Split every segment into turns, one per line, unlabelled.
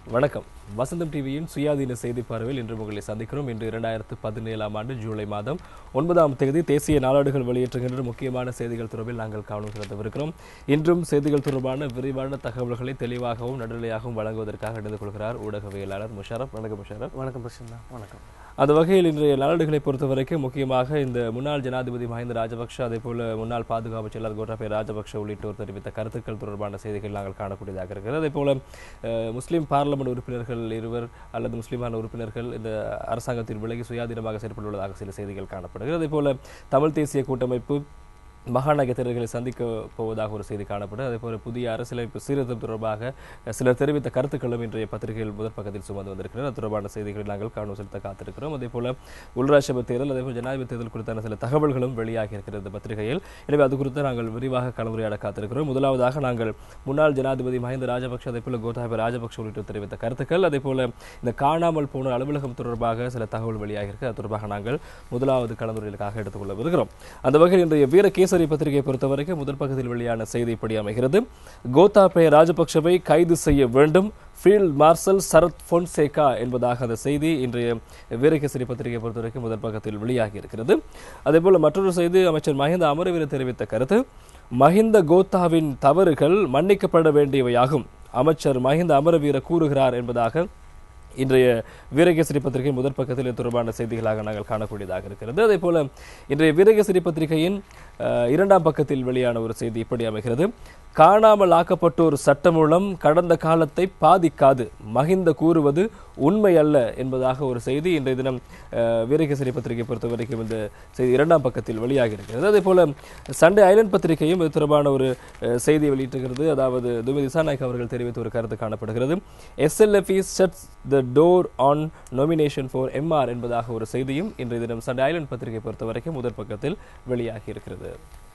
வணக்கம் வசந்தம் டிவியின் சுயாதீன செய்தி பார்வையில் இன்று உங்களை சந்திக்கிறோம் இன்று இரண்டாயிரத்து பதினேழாம் ஆண்டு ஜூலை மாதம் ஒன்பதாம் தேதி தேசிய நாளேடுகள் வெளியிட்டுகின்ற முக்கியமான செய்திகள் தொடர்பில் நாங்கள் கவனம் செலுத்தவிருக்கிறோம் இன்றும் செய்திகள் தொடர்பான விரிவான தகவல்களை தெளிவாகவும் நடுநிலையாகவும் வழங்குவதற்காக இணைந்து கொள்கிறார் ஊடகவியலாளர் முஷரப் வணக்கம் முஷரப்
வணக்கம் பிரசன்னா வணக்கம்
அந்த வகையில் இன்றைய நாளேடுகளை பொறுத்தவரைக்கும் முக்கியமாக இந்த முன்னாள் ஜனாதிபதி மஹிந்த ராஜபக்ஷ அதே போல முன்னாள் பாதுகாப்பு செயலர் கோட்டாபய ராஜபக்ஷ உள்ளிட்டோர் தெரிவித்த கருத்துக்கள் தொடர்பான செய்திகள் நாங்கள் காணக்கூடியதாக இருக்கிறது அதே போல அஹ், முஸ்லிம் பார்லமெண்ட் உறுப்பினர்கள் இருவர் அல்லது முஸ்லிமான உறுப்பினர்கள் இந்த அரசாங்கத்தில் விலகி சுயாதீனமாக செயல்பட்டுள்ளதாக சில செய்திகள் காணப்படுகிறது அதே போல தமிழ் தேசிய கூட்டமைப்பு மகாநகர தேர்தல்களை சந்திக்க போவதாக ஒரு செய்தி காணப்படும் அதே போல புதிய அரசியலமைப்பு சீர்திருத்தம் தொடர்பாக சிலர் தெரிவித்த கருத்துக்களும் இன்றைய பத்திரிகையில் முதற் பக்கத்தில் சுமந்து வந்திருக்கிறது அது தொடர்பான செய்திகளை நாங்கள் கவனம் செலுத்த காத்திருக்கிறோம் அதே போல உள்ளாட்சி சபை தேர்தல் அதே போல ஜனாதிபதி தேர்தல் குறித்தான சில தகவல்களும் வெளியாகி இருக்கிறது இந்த பத்திரிகையில் எனவே அது குறித்து நாங்கள் விரிவாக கலந்துரையாட காத்திருக்கிறோம் முதலாவதாக நாங்கள் முன்னாள் ஜனாதிபதி மஹிந்த ராஜபக்ஷ அதே போல கோட்டாபய ராஜபக்ஷ உள்ளிட்டோர் தெரிவித்த கருத்துக்கள் அதே போல இந்த காணாமல் போன அலுவலகம் தொடர்பாக சில தகவல் வெளியாகி இருக்கு அது தொடர்பாக நாங்கள் முதலாவது கலந்துரைகளுக்காக எடுத்துக்கொள்ள வருகிறோம் அந்த வகையில் இன்றைய வீரகேசரி பத்திரிகை பொறுத்தவரைக்கும் முதல் பக்கத்தில் வெளியான செய்தி இப்படி அமைகிறது கோத்தாபய ராஜபக்ஷவை கைது செய்ய வேண்டும் ஃபீல்ட் மார்ஷல் சரத் பொன்சேகா என்பதாக அந்த செய்தி இன்றைய வீரகேசரி பத்திரிகை பொறுத்தவரைக்கும் முதல் பக்கத்தில் வெளியாகி இருக்கிறது அதேபோல மற்றொரு செய்தி அமைச்சர் மஹிந்த அமரவீர தெரிவித்த கருத்து மஹிந்த கோத்தாவின் தவறுகள் மன்னிக்கப்பட வேண்டியவையாகும் அமைச்சர் மஹிந்த அமரவீர கூறுகிறார் என்பதாக இன்றைய வீரகேசரி பத்திரிகை முதற் பக்கத்தில் இது தொடர்பான செய்திகளாக நாங்கள் காணக்கூடியதாக இருக்கிறது அதே போல இன்றைய வீரகேசரி பத்திரிகையின் அஹ், இரண்டாம் பக்கத்தில் வெளியான ஒரு செய்தி இப்படி அமைகிறது காணாமல் ஆக்கப்பட்டோர் சட்டமூலம் கடந்த காலத்தை பாதிக்காது மகிந்த கூறுவது உண்மை அல்ல என்பதாக ஒரு செய்தி இன்றைய தினம் அஹ், வீரகேசரி பத்திரிகை பொறுத்த வரைக்கும் இந்த செய்தி இரண்டாம் பக்கத்தில் வெளியாகி இருக்கிறது அதே போல சண்டே ஐலண்ட் பத்திரிகையும் இது தொடர்பான ஒரு அஹ், செய்தியை வெளியிட்டிருக்கிறது அதாவது துமி திசாநாயக் அவர்கள் தெரிவித்த ஒரு கருத்து காணப்படுகிறது SLFP shuts the door on nomination for MR என்பதாக ஒரு செய்தியும் இன்றைய தினம் சண்டே ஐலண்ட் பத்திரிகை பொறுத்த வரைக்கும் முதற் பக்கத்தில் வெளியாகி இருக்கிறது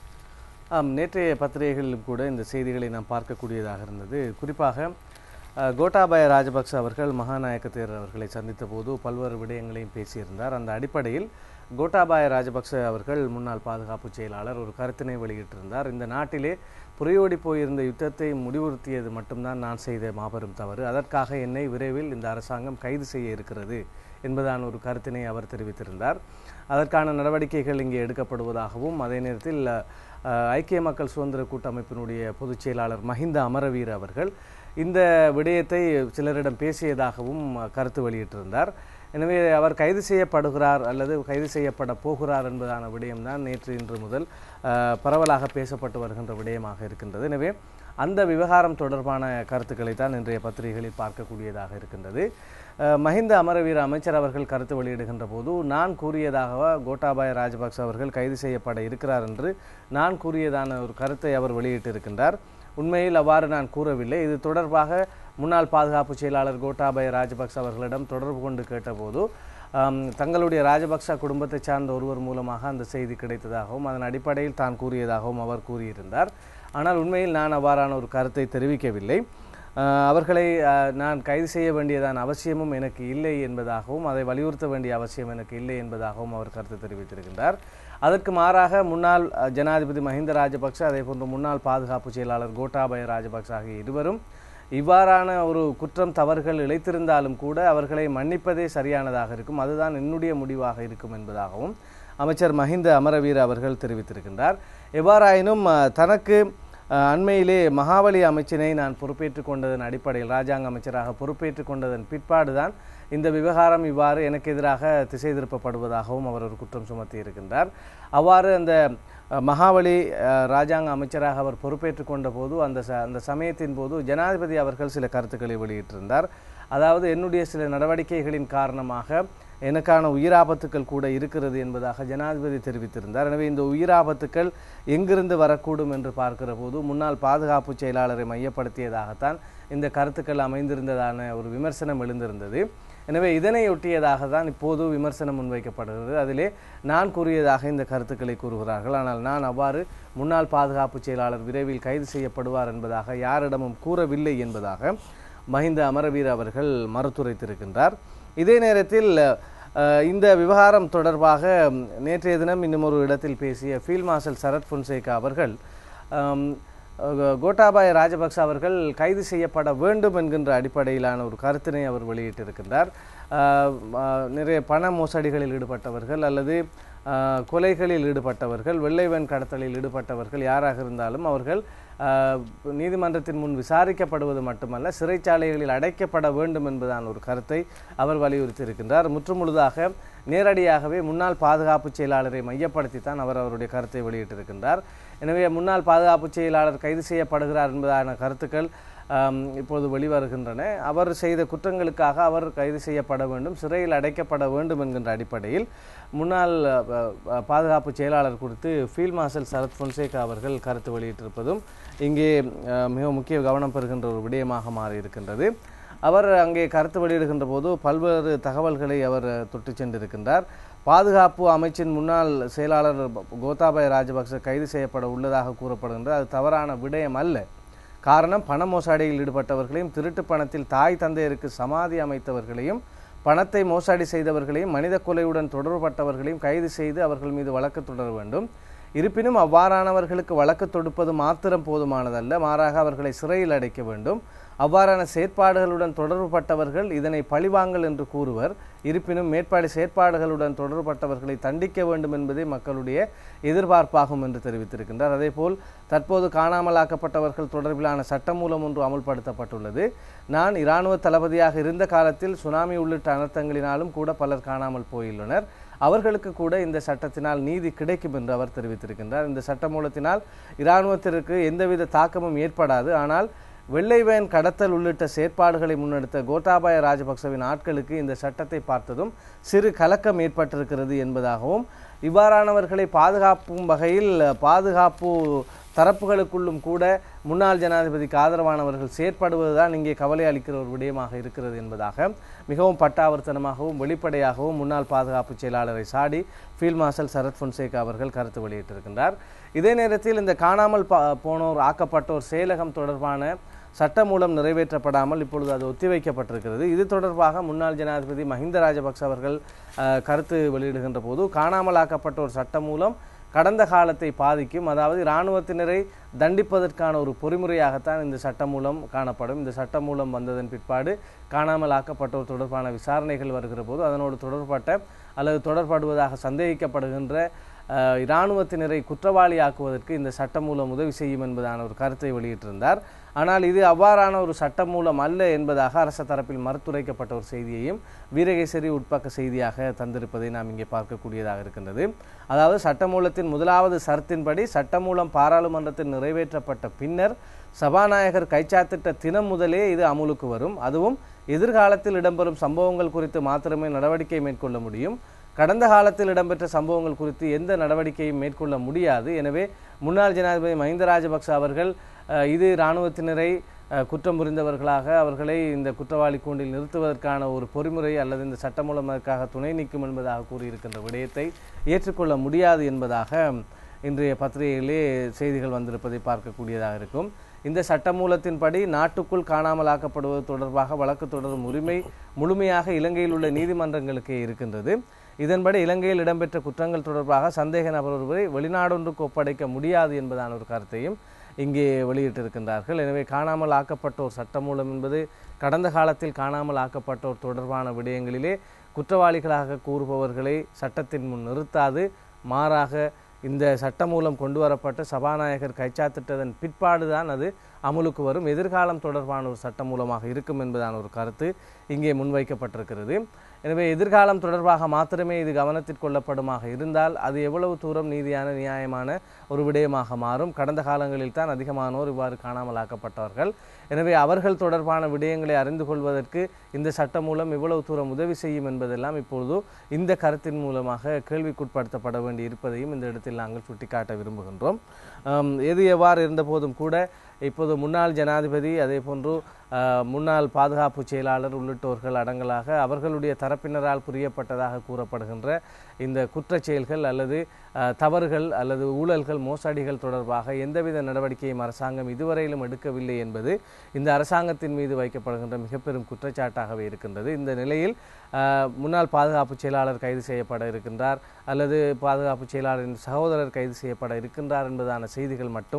ஆம் நேற்றைய பத்திரிகைகளிலும் கூட இந்த செய்திகளை நாம் பார்க்கக்கூடியதாக இருந்தது குறிப்பாக அஹ், கோட்டாபய ராஜபக்ச அவர்கள் மகாநாயக்க தேரர் அவர்களை சந்தித்த போது பல்வேறு விடயங்களையும் பேசியிருந்தார் அந்த அடிப்படையில் கோட்டாபாய ராஜபக்ச அவர்கள் முன்னாள் பாதுகாப்பு செயலாளர் ஒரு கருத்தினை வெளியிட்டிருந்தார் இந்த நாட்டிலே புரையோடி போயிருந்த யுத்தத்தை முடிவுறுத்தியது மட்டும்தான் நான் செய்த மாபெரும் தவறு அதற்காக என்னை விரைவில் இந்த அரசாங்கம் கைது செய்ய இருக்கிறது என்பதான ஒரு கருத்தினை அவர் தெரிவித்திருந்தார் அதற்கான நடவடிக்கைகள் இங்கே எடுக்கப்படுவதாகவும் அதே நேரத்தில் அஹ், ஐக்கிய மக்கள் சுதந்திர கூட்டமைப்பினுடைய பொதுச் செயலாளர் மஹிந்த அமரவீர அவர்கள் இந்த விடயத்தை சிலரிடம் பேசியதாகவும் அஹ், கருத்து வெளியிட்டிருந்தார் எனவே அவர் கைது செய்யப்படுகிறார் அல்லது கைது செய்யப்பட போகிறார் என்பதான விடயம்தான் நேற்று இன்று முதல் அஹ், பரவலாக பேசப்பட்டு வருகின்ற விடயமாக இருக்கின்றது எனவே அந்த விவகாரம் தொடர்பான கருத்துக்களை தான் இன்றைய பத்திரிகைகளில் பார்க்கக்கூடியதாக இருக்கின்றது அஹ், மஹிந்த அமரவீர அமைச்சர் அவர்கள் கருத்து வெளியிடுகின்ற போது நான் கூறியதாக கோட்டாபாய ராஜபக்ச அவர்கள் கைது செய்யப்பட இருக்கிறார் என்று நான் கூறியதான ஒரு கருத்தை அவர் வெளியிட்டிருக்கின்றார் உண்மையில் அவ்வாறு நான் கூறவில்லை இது தொடர்பாக முன்னாள் பாதுகாப்பு செயலாளர் கோட்டாபய ராஜபக்ச அவர்களிடம் தொடர்பு கொண்டு கேட்டபோது ஆம், தங்களுடைய ராஜபக்ச குடும்பத்தை சார்ந்த ஒருவர் மூலமாக அந்த செய்தி கிடைத்ததாகவும் அதன் அடிப்படையில் தான் கூறியதாகவும் அவர் கூறியிருந்தார் ஆனால் உண்மையில் நான் அவ்வாறான ஒரு கருத்தை தெரிவிக்கவில்லை ஆஹ், அவர்களை ஆஹ், நான் கைது செய்ய வேண்டியதான அவசியமும் எனக்கு இல்லை என்பதாகவும் அதை வலியுறுத்த வேண்டிய அவசியம் எனக்கு இல்லை என்பதாகவும் அவர் கருத்து தெரிவித்திருக்கின்றார் அதற்கு மாறாக முன்னாள் அஹ், ஜனாதிபதி மஹிந்த ராஜபக்ச அதே போன்று முன்னாள் பாதுகாப்பு செயலாளர் கோட்டாபய ராஜபக்ச ஆகிய இருவரும் இவ்வாறான ஒரு குற்றம் தவறுகள் இழைத்திருந்தாலும் கூட அவர்களை மன்னிப்பதே சரியானதாக இருக்கும் அதுதான் என்னுடைய முடிவாக இருக்கும் என்பதாகவும் அமைச்சர் மஹிந்த அமரவீர அவர்கள் தெரிவித்திருக்கின்றார் எவ்வாறாயினும் அஹ், தனக்கு அஹ், அண்மையிலே மகாவலி அமைச்சினை நான் பொறுப்பேற்றுக் கொண்டதன் அடிப்படையில் ராஜாங்க அமைச்சராக பொறுப்பேற்றுக் கொண்டதன் பிற்பாடுதான் இந்த விவகாரம் இவ்வாறு எனக்கு எதிராக திசை திருப்பப்படுவதாகவும் அவர் ஒரு குற்றம் சுமத்தி இருக்கின்றார் அவ்வாறு அந்த அஹ், மகாவலி அஹ், ராஜாங்க அமைச்சராக அவர் பொறுப்பேற்றுக் கொண்ட போது அந்த ச அந்த சமயத்தின் போது ஜனாதிபதி அவர்கள் சில கருத்துக்களை வெளியிட்டிருந்தார் அதாவது என்னுடைய சில நடவடிக்கைகளின் காரணமாக எனக்கான உயிராபத்துக்கள் கூட இருக்கிறது என்பதாக ஜனாதிபதி தெரிவித்திருந்தார் எனவே இந்த உயிராபத்துக்கள் எங்கிருந்து வரக்கூடும் என்று பார்க்கிற போது முன்னாள் பாதுகாப்பு செயலாளரை மையப்படுத்தியதாகத்தான் இந்த கருத்துக்கள் அமைந்திருந்ததான ஒரு விமர்சனம் எழுந்திருந்தது எனவே இதனை ஒட்டியதாக தான் இப்போது விமர்சனம் முன்வைக்கப்படுகிறது அதிலே நான் கூறியதாக இந்த கருத்துக்களை கூறுகிறார்கள் ஆனால் நான் அவ்வாறு முன்னாள் பாதுகாப்பு செயலாளர் விரைவில் கைது செய்யப்படுவார் என்பதாக யாரிடமும் கூறவில்லை என்பதாக மஹிந்த அமரவீர அவர்கள் மறுத்துரைத்திருக்கின்றார் இதே நேரத்தில் அஹ், இந்த விவகாரம் தொடர்பாக ம், நேற்றைய தினம் இன்னும் ஒரு இடத்தில் பேசிய ஃபீல்ட் மார்ஷல் சரத் பொன்சேகா அவர்கள் ஆம், அஹ், கோட்டாபாய ராஜபக்ச அவர்கள் கைது செய்யப்பட வேண்டும் என்கின்ற அடிப்படையிலான ஒரு கருத்தினை அவர் வெளியிட்டிருக்கின்றார் அஹ், அஹ், நிறைய பண மோசடிகளில் ஈடுபட்டவர்கள் அல்லது அஹ், கொலைகளில் ஈடுபட்டவர்கள் வெள்ளைவன் கடத்தலில் ஈடுபட்டவர்கள் யாராக இருந்தாலும் அவர்கள் அஹ், நீதிமன்றத்தின் முன் விசாரிக்கப்படுவது மட்டுமல்ல சிறைச்சாலைகளில் அடைக்கப்பட வேண்டும் என்பதான ஒரு கருத்தை அவர் வலியுறுத்தியிருக்கின்றார் முற்றுமுழுதாக நேரடியாகவே முன்னாள் பாதுகாப்பு செயலாளரை மையப்படுத்தித்தான் அவர் அவருடைய கருத்தை வெளியிட்டிருக்கின்றார் எனவே முன்னாள் பாதுகாப்பு செயலாளர் கைது செய்யப்படுகிறார் என்பதான கருத்துக்கள் ஆம், இப்போது வெளிவருகின்றன அவர் செய்த குற்றங்களுக்காக அவர் கைது செய்யப்பட வேண்டும் சிறையில் அடைக்கப்பட வேண்டும் என்கின்ற அடிப்படையில் முன்னாள் அ, அ, பாதுகாப்பு செயலாளர் குறித்து ஃபீல்ட் மார்ஷல் சரத் பொன்சேகா அவர்கள் கருத்து வெளியிட்டிருப்பதும் இங்கே அ, மிக முக்கிய கவனம் பெறுகின்ற ஒரு விடயமாக மாறியிருக்கின்றது அவர் அங்கே கருத்து வெளியிடுகின்ற போது பல்வேறு தகவல்களை அவர் தொட்டு சென்றிருக்கின்றார் பாதுகாப்பு அமைச்சின் முன்னாள் செயலாளர் கோத்தாபய ராஜபக்ச கைது செய்யப்பட உள்ளதாக கூறப்படுகின்றது அது தவறான விடயம் அல்ல காரணம் பண மோசடியில் ஈடுபட்டவர்களையும் திருட்டு பணத்தில் தாய் தந்தையருக்கு சமாதி அமைத்தவர்களையும் பணத்தை மோசடி செய்தவர்களையும் மனித கொலையுடன் தொடர்பட்டவர்களையும் கைது செய்து அவர்கள் மீது வழக்கு தொடர வேண்டும் இருப்பினும் அவ்வாறானவர்களுக்கு வழக்கு தொடுப்பது மாத்திரம் போதுமானதல்ல மாறாக அவர்களை சிறையில் அடைக்க வேண்டும் அவ்வாறான செயற்பாடுகளுடன் தொடர்புபட்டவர்கள் இதனை பழிவாங்கல் என்று கூறுவர் இருப்பினும் மேற்பாடு செயற்பாடுகளுடன் தொடர்பட்டவர்களை தண்டிக்க வேண்டும் என்பதே மக்களுடைய எதிர்பார்ப்பாகும் என்று தெரிவித்திருக்கின்றார் அதேபோல் தற்போது காணாமலாக்கப்பட்டவர்கள் தொடர்பிலான சட்டமூலம் ஒன்று அமுல்படுத்தப்பட்டுள்ளது நான் இராணுவ தளபதியாக இருந்த காலத்தில் சுனாமி உள்ளிட்ட அனர்த்தங்களினாலும் கூட பலர் காணாமல் போயுள்ளனர் அவர்களுக்கு கூட இந்த சட்டத்தினால் நீதி கிடைக்கும் என்று அவர் தெரிவித்திருக்கின்றார் இந்த சட்டமூலத்தினால் இராணுவத்திற்கு எந்தவித தாக்கமும் ஏற்படாது ஆனால் வெள்ளை வேன் கடத்தல் உள்ளிட்ட செயற்பாடுகளை முன்னெடுத்த கோட்டாபாய ராஜபக்சவின் ஆட்களுக்கு இந்த சட்டத்தை பார்த்ததும் சிறு கலக்கம் ஏற்பட்டிருக்கிறது என்பதாகவும் இவ்வாறானவர்களை பாதுகாப்பும் வகையில் பாதுகாப்பு தரப்புகளுக்குள்ளும் கூட முன்னாள் ஜனாதிபதிக்கு ஆதரவானவர்கள் செயற்படுவதுதான் இங்கே கவலை அளிக்கிற ஒரு விடயமாக இருக்கிறது என்பதாக மிகவும் பட்டாவர்த்தனமாகவும் வெளிப்படையாகவும் முன்னாள் பாதுகாப்பு செயலாளரை சாடி ஃபீல்ட் மார்ஷல் சரத் பொன்சேகா அவர்கள் கருத்து வெளியிட்டிருக்கின்றார் இதே நேரத்தில் இந்த காணாமல் பா- போனோர் ஆக்கப்பட்டோர் செயலகம் தொடர்பான சட்டமூலம் நிறைவேற்றப்படாமல் இப்பொழுது அது ஒத்திவைக்கப்பட்டிருக்கிறது இது தொடர்பாக முன்னாள் ஜனாதிபதி மஹிந்த ராஜபக்ச அவர்கள் அஹ், கருத்து வெளியிடுகின்ற போது காணாமலாக்கப்பட்டோர் சட்டமூலம் கடந்த காலத்தை பாதிக்கும் அதாவது இராணுவத்தினரை தண்டிப்பதற்கான ஒரு பொறிமுறையாகத்தான் இந்த சட்டமூலம் காணப்படும் இந்த சட்டமூலம் வந்ததன் பிற்பாடு காணாமல் ஆக்கப்பட்டோர் தொடர்பான விசாரணைகள் வருகிற போது அதனோடு தொடர்பட்ட அல்லது தொடர்படுவதாக சந்தேகிக்கப்படுகின்ற அஹ், இராணுவத்தினரை குற்றவாளியாக்குவதற்கு இந்த சட்டமூலம் உதவி செய்யும் என்பதான ஒரு கருத்தை வெளியிட்டிருந்தார் ஆனால் இது அவ்வாறான ஒரு சட்டமூலம் அல்ல என்பதாக அரச தரப்பில் மறுத்துரைக்கப்பட்ட ஒரு செய்தியையும் வீரகேசரி உட்பக்க செய்தியாக தந்திருப்பதை நாம் இங்கே பார்க்கக்கூடியதாக இருக்கின்றது அதாவது சட்டமூலத்தின் முதலாவது சரத்தின்படி சட்டமூலம் பாராளுமன்றத்தில் நிறைவேற்றப்பட்ட பின்னர் சபாநாயகர் கைச்சாத்திட்ட தினம் முதலே இது அமுலுக்கு வரும் அதுவும் எதிர்காலத்தில் இடம்பெறும் சம்பவங்கள் குறித்து மாத்திரமே நடவடிக்கை மேற்கொள்ள முடியும் கடந்த காலத்தில் இடம்பெற்ற சம்பவங்கள் குறித்து எந்த நடவடிக்கையும் மேற்கொள்ள முடியாது எனவே முன்னாள் ஜனாதிபதி மஹிந்த ராஜபக்ச அவர்கள் அஹ், இது இராணுவத்தினரை அஹ், குற்றம் புரிந்தவர்களாக அவர்களை இந்த குற்றவாளி கூண்டில் நிறுத்துவதற்கான ஒரு பொறிமுறை அல்லது இந்த சட்டமூலம் அதற்காக துணை நிற்கும் என்பதாக கூறியிருக்கின்ற விடயத்தை ஏற்றுக்கொள்ள முடியாது என்பதாக இன்றைய பத்திரிகையிலே செய்திகள் வந்திருப்பதை பார்க்கக்கூடியதாக இருக்கும் இந்த சட்டமூலத்தின்படி நாட்டுக்குள் காணாமலாக்கப்படுவது தொடர்பாக வழக்கு தொடரும் உரிமை முழுமையாக இலங்கையில் உள்ள நீதிமன்றங்களுக்கே இருக்கின்றது இதன்படி இலங்கையில் இடம்பெற்ற குற்றங்கள் தொடர்பாக சந்தேக நபர் ஒருவரை வெளிநாடொன்றுக்கு ஒப்படைக்க முடியாது என்பதான ஒரு கருத்தையும் இங்கே வெளியிட்டிருக்கின்றார்கள் எனவே காணாமல் ஆக்கப்பட்டோர் சட்டமூலம் என்பது கடந்த காலத்தில் காணாமல் ஆக்கப்பட்டோர் தொடர்பான விடயங்களிலே குற்றவாளிகளாக கூறுபவர்களை சட்டத்தின் முன் நிறுத்தாது மாறாக இந்த சட்டமூலம் கொண்டு வரப்பட்ட சபாநாயகர் கைச்சாத்திட்டதன் பிற்பாடுதான் அது அமுலுக்கு வரும் எதிர்காலம் தொடர்பான ஒரு சட்டமூலமாக இருக்கும் என்பதான ஒரு கருத்து இங்கே முன்வைக்கப்பட்டிருக்கிறது எனவே எதிர்காலம் தொடர்பாக மாத்திரமே இது கவனத்தில் கொள்ளப்படுமாக இருந்தால் அது எவ்வளவு தூரம் நீதியான நியாயமான ஒரு விடயமாக மாறும் கடந்த காலங்களில் தான் அதிகமானோர் இவ்வாறு காணாமலாக்கப்பட்டவர்கள் எனவே அவர்கள் தொடர்பான விடயங்களை அறிந்து கொள்வதற்கு இந்த சட்டம் மூலம் எவ்வளவு தூரம் உதவி செய்யும் என்பதெல்லாம் இப்பொழுது இந்த கருத்தின் மூலமாக கேள்விக்குட்படுத்தப்பட வேண்டி இருப்பதையும் இந்த இடத்தில் நாங்கள் சுட்டிக்காட்ட விரும்புகின்றோம் ஆம், எது எவ்வாறு இருந்தபோதும் கூட இப்போது முன்னாள் ஜனாதிபதி அதே போன்று ஆஹ், முன்னாள் பாதுகாப்பு செயலாளர் உள்ளிட்டோர்கள் அடங்கலாக அவர்களுடைய தரப்பினரால் புரியப்பட்டதாக கூறப்படுகின்ற இந்த குற்றச் செயல்கள் அல்லது ஆஹ், தவறுகள் அல்லது ஊழல்கள் மோசடிகள் தொடர்பாக எந்தவித நடவடிக்கையும் அரசாங்கம் இதுவரையிலும் எடுக்கவில்லை என்பது இந்த அரசாங்கத்தின் மீது வைக்கப்படுகின்ற மிக பெரும் குற்றச்சாட்டாகவே இருக்கின்றது இந்த நிலையில் ஆஹ், முன்னாள் பாதுகாப்பு செயலாளர் கைது செய்யப்பட இருக்கின்றார் அல்லது பாதுகாப்பு செயலாளரின் சகோதரர் கைது செய்யப்பட இருக்கின்றார் என்பதான செய்திகள் மட்டும்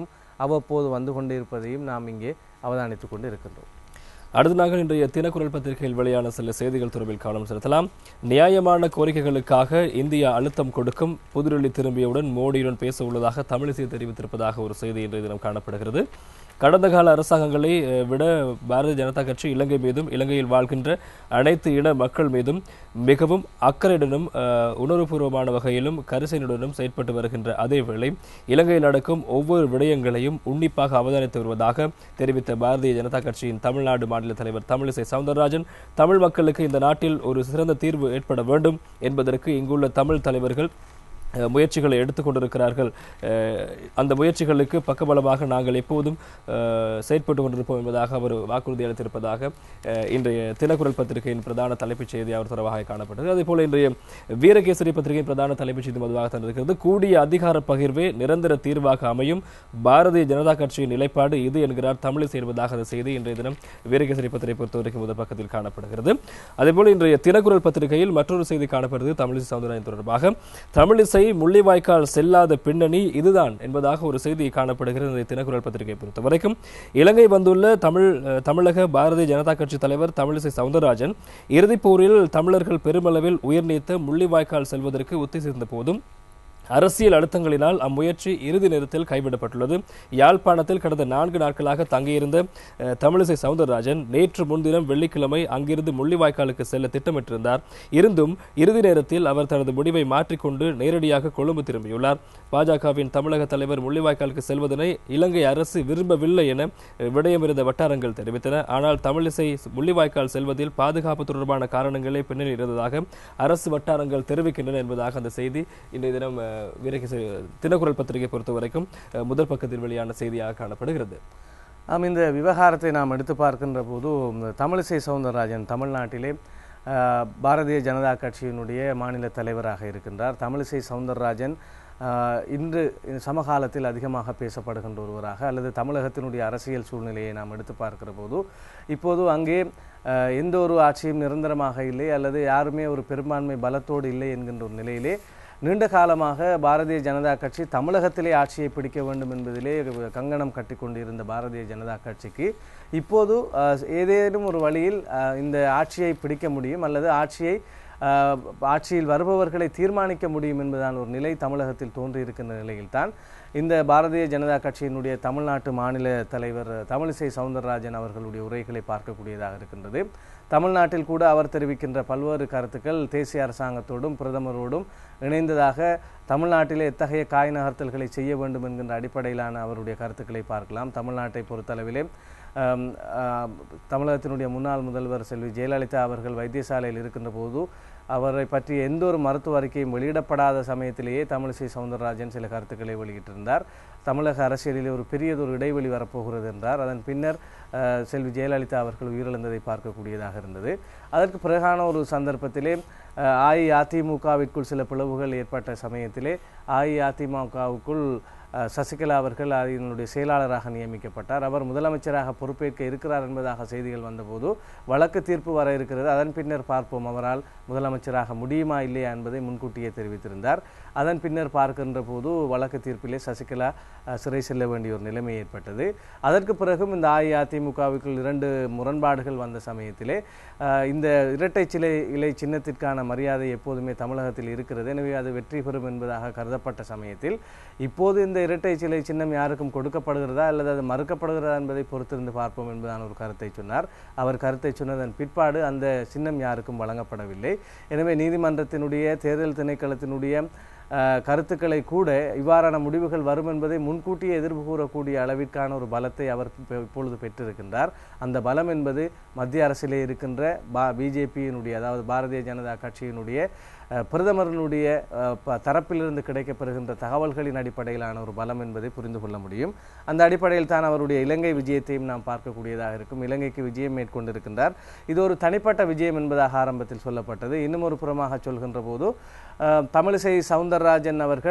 அவ்வப்போது வந்து கொண்டே இருப்பதையும் நாம் இங்கே அவதானித்துக் கொண்டு இருக்கின்றோம்
அடுத்த நாங்கள் இன்றைய தினக்குரல் பத்திரிகையில் வெளியான சில செய்திகள் தொடர்பில் கவனம் செலுத்தலாம் நியாயமான கோரிக்கைகளுக்காக இந்தியா அழுத்தம் கொடுக்கும் புதுடெல்லி திரும்பியவுடன் மோடியுடன் பேச உள்ளதாக தமிழிசை தெரிவித்திருப்பதாக ஒரு செய்தி இன்றைய தினம் காணப்படுகிறது கடந்த கால அரசாங்கங்களை அஹ், விட பாரதிய ஜனதா கட்சி இலங்கை மீதும் இலங்கையில் வாழ்கின்ற அனைத்து இன மக்கள் மீதும் மிகவும் அக்கறையுடனும் அஹ், உணர்வுபூர்வமான வகையிலும் கரிசனையுடனும் செயற்பட்டு வருகின்ற அதேவேளை இலங்கையில் நடக்கும் ஒவ்வொரு விடயங்களையும் உன்னிப்பாக அவதானித்து வருவதாக தெரிவித்த பாரதிய ஜனதா கட்சியின் தமிழ்நாடு மாநில தலைவர் தமிழிசை சவுந்தரராஜன் தமிழ் மக்களுக்கு இந்த நாட்டில் ஒரு சிறந்த தீர்வு ஏற்பட வேண்டும் என்பதற்கு இங்குள்ள தமிழ் தலைவர்கள் அஹ், முயற்சிகளை எடுத்துக்கொண்டிருக்கிறார்கள் அஹ், அந்த முயற்சிகளுக்கு பக்கபலமாக நாங்கள் எப்போதும் அஹ், செயற்பட்டு கொண்டிருப்போம் என்பதாக அவர் வாக்குறுதி அளித்திருப்பதாக அஹ், இன்றைய தினக்குரல் பத்திரிகையின் பிரதான தலைப்புச் செய்தி அவர் தொடர்பாக காணப்பட்டது அதேபோல இன்றைய வீரகேசரி பத்திரிகையின் பிரதான தலைப்புச் செய்தி மதுவாக தந்திருக்கிறது கூடிய அதிகார பகிர்வே நிரந்தர தீர்வாக அமையும் பாரதிய ஜனதா கட்சியின் நிலைப்பாடு இது என்கிறார் தமிழை சேர்வதாக அந்த செய்தி இன்றைய தினம் வீரகேசரி பத்திரிகை பொறுத்தவரைக்கும் முதல் பக்கத்தில் காணப்படுகிறது அதேபோல இன்றைய தினக்குரல் பத்திரிகையில் மற்றொரு செய்தி காணப்படுகிறது தமிழிசை சவுந்தரராஜன் தொடர்பாக தமிழிசை முள்ளிவாய்க்கால் செல்லாத பின்னணி இதுதான் என்பதாக ஒரு செய்தி காணப்படுகிறது இந்த தினக்குரல் பத்திரிகை பொறுத்த வரைக்கும் இலங்கை வந்துள்ள தமிழ் அஹ், தமிழக பாரதிய ஜனதா கட்சி தலைவர் தமிழிசை சவுந்தரராஜன் இறுதிப் போரில் தமிழர்கள் பெருமளவில் உயிர் நீத்த முள்ளிவாய்க்கால் செல்வதற்கு ஒத்திசைந்த போதும் அரசியல் அழுத்தங்களினால் அம்முயற்சி இறுதி நேரத்தில் கைவிடப்பட்டுள்ளது யாழ்ப்பாணத்தில் கடந்த நான்கு நாட்களாக தங்கியிருந்த அஹ், தமிழிசை சவுந்தரராஜன் நேற்று முன்தினம் வெள்ளிக்கிழமை அங்கிருந்து முள்ளிவாய்க்காலுக்கு செல்ல திட்டமிட்டிருந்தார் இருந்தும் இறுதி நேரத்தில் அவர் தனது முடிவை மாற்றிக்கொண்டு நேரடியாக கொழும்பு திரும்பியுள்ளார் பாஜகவின் தமிழக தலைவர் முள்ளிவாய்க்காலுக்கு செல்வதனை இலங்கை அரசு விரும்பவில்லை என அஹ், விடயமிருந்த வட்டாரங்கள் தெரிவித்தன ஆனால் தமிழிசை முள்ளிவாய்க்கால் செல்வதில் பாதுகாப்பு தொடர்பான காரணங்களே பின்னணி இருந்ததாக அரசு வட்டாரங்கள் தெரிவிக்கின்றன என்பதாக அந்த செய்தி இன்றைய தினம் அஹ், வீரகேச தினக்குரல் பத்திரிகை பொறுத்த வரைக்கும் அஹ், முதல் பக்கத்தில் வெளியான செய்தியாக காணப்படுகிறது
ஆம் இந்த விவகாரத்தை நாம் எடுத்து பார்க்கின்ற போது இந்த தமிழிசை சவுந்தரராஜன் தமிழ்நாட்டிலே ஆஹ், பாரதிய ஜனதா கட்சியினுடைய மாநில தலைவராக இருக்கின்றார் தமிழிசை சவுந்தரராஜன் ஆஹ், இன்று சமகாலத்தில் அதிகமாக பேசப்படுகின்ற ஒருவராக அல்லது தமிழகத்தினுடைய அரசியல் சூழ்நிலையை நாம் எடுத்து பார்க்கிற போது இப்போது அங்கே ஆஹ், எந்த ஒரு ஆட்சியும் நிரந்தரமாக இல்லை அல்லது யாருமே ஒரு பெரும்பான்மை பலத்தோடு இல்லை என்கின்ற ஒரு நிலையிலே நீண்ட காலமாக பாரதிய ஜனதா கட்சி தமிழகத்திலே ஆட்சியை பிடிக்க வேண்டும் என்பதிலே கங்கணம் கட்டி கொண்டிருந்த பாரதிய ஜனதா கட்சிக்கு இப்போது அஹ், ஏதேனும் ஒரு வழியில் அஹ், இந்த ஆட்சியை பிடிக்க முடியும் அல்லது ஆட்சியை அஹ், ஆட்சியில் வருபவர்களை தீர்மானிக்க முடியும் என்பதான ஒரு நிலை தமிழகத்தில் தோன்றியிருக்கின்ற நிலையில்தான் இந்த பாரதிய ஜனதா கட்சியினுடைய தமிழ்நாட்டு மாநில தலைவர் தமிழிசை சவுந்தரராஜன் அவர்களுடைய உரைகளை பார்க்கக்கூடியதாக இருக்கின்றது தமிழ்நாட்டில் கூட அவர் தெரிவிக்கின்ற பல்வேறு கருத்துக்கள் தேசிய அரசாங்கத்தோடும் பிரதமரோடும் இணைந்ததாக தமிழ்நாட்டிலே எத்தகைய காய் நகர்த்தல்களை செய்ய வேண்டும் என்கின்ற அடிப்படையிலான அவருடைய கருத்துக்களை பார்க்கலாம் தமிழ்நாட்டை பொறுத்தளவிலே ஆம், ஆம், தமிழகத்தினுடைய முன்னாள் முதல்வர் செல்வி ஜெயலலிதா அவர்கள் வைத்தியசாலையில் இருக்கின்ற போது அவரை பற்றி எந்த ஒரு மருத்துவ அறிக்கையும் வெளியிடப்படாத சமயத்திலேயே தமிழிசை சவுந்தரராஜன் சில கருத்துக்களை வெளியிட்டிருந்தார் தமிழக அரசியலிலே ஒரு பெரியதொரு இடைவெளி வரப்போகிறது என்றார் அதன் பின்னர் அஹ், செல்வி ஜெயலலிதா அவர்கள் உயிரிழந்ததை பார்க்கக்கூடியதாக இருந்தது அதற்கு பிறகான ஒரு சந்தர்ப்பத்திலே அஹ், அஇஅதிமுகவிற்குள் சில பிளவுகள் ஏற்பட்ட சமயத்திலே அஇஅதிமுகவுக்குள் அஹ், சசிகலா அவர்கள் அதனுடைய செயலாளராக நியமிக்கப்பட்டார் அவர் முதலமைச்சராக பொறுப்பேற்க இருக்கிறார் என்பதாக செய்திகள் வந்தபோது வழக்கு தீர்ப்பு வர இருக்கிறது அதன் பின்னர் பார்ப்போம் அவரால் முதலமைச்சராக முடியுமா இல்லையா என்பதை முன்கூட்டியே தெரிவித்திருந்தார் அதன் பின்னர் பார்க்கின்ற போது வழக்கு தீர்ப்பிலே சசிகலா அஹ், சிறை செல்ல வேண்டிய ஒரு நிலைமை ஏற்பட்டது அதற்கு பிறகும் இந்த அஇஅதிமுகவுக்குள் இரண்டு முரண்பாடுகள் வந்த சமயத்திலே அஹ், இந்த இரட்டை சிலை இலை சின்னத்திற்கான மரியாதை எப்போதுமே தமிழகத்தில் இருக்கிறது எனவே அது வெற்றி பெறும் என்பதாக கருதப்பட்ட சமயத்தில் இப்போது இந்த இரட்டை சிலை சின்னம் யாருக்கும் கொடுக்கப்படுகிறதா அல்லது அது மறுக்கப்படுகிறதா என்பதை பொறுத்திருந்து பார்ப்போம் என்பதான ஒரு கருத்தை சொன்னார் அவர் கருத்தை சொன்னதன் பிற்பாடு அந்த சின்னம் யாருக்கும் வழங்கப்படவில்லை எனவே நீதிமன்றத்தினுடைய தேர்தல் திணைக்களத்தினுடைய அஹ், கருத்துக்களை கூட இவ்வாறான முடிவுகள் வரும் என்பதை முன்கூட்டியே எதிர்ப்பு கூறக்கூடிய அளவிற்கான ஒரு பலத்தை அவர் இப்ப- இப்பொழுது பெற்றிருக்கின்றார் அந்த பலம் என்பது மத்திய அரசிலே இருக்கின்ற பா பிஜேபியினுடைய அதாவது பாரதிய ஜனதா கட்சியினுடைய அஹ், பிரதமரினுடைய அஹ், ப- தரப்பிலிருந்து கிடைக்கப்பெறுகின்ற தகவல்களின் அடிப்படையிலான ஒரு பலம் என்பதை புரிந்து கொள்ள முடியும் அந்த அடிப்படையில் தான் அவருடைய இலங்கை விஜயத்தையும் நாம் பார்க்கக்கூடியதாக இருக்கும் இலங்கைக்கு விஜயம் மேற்கொண்டிருக்கின்றார் இது ஒரு தனிப்பட்ட விஜயம் என்பதாக ஆரம்பத்தில் சொல்லப்பட்டது இன்னும் ஒரு புறமாக சொல்கின்ற போது அஹ், தமிழிசை சவுந்தரராஜன் அவர்கள்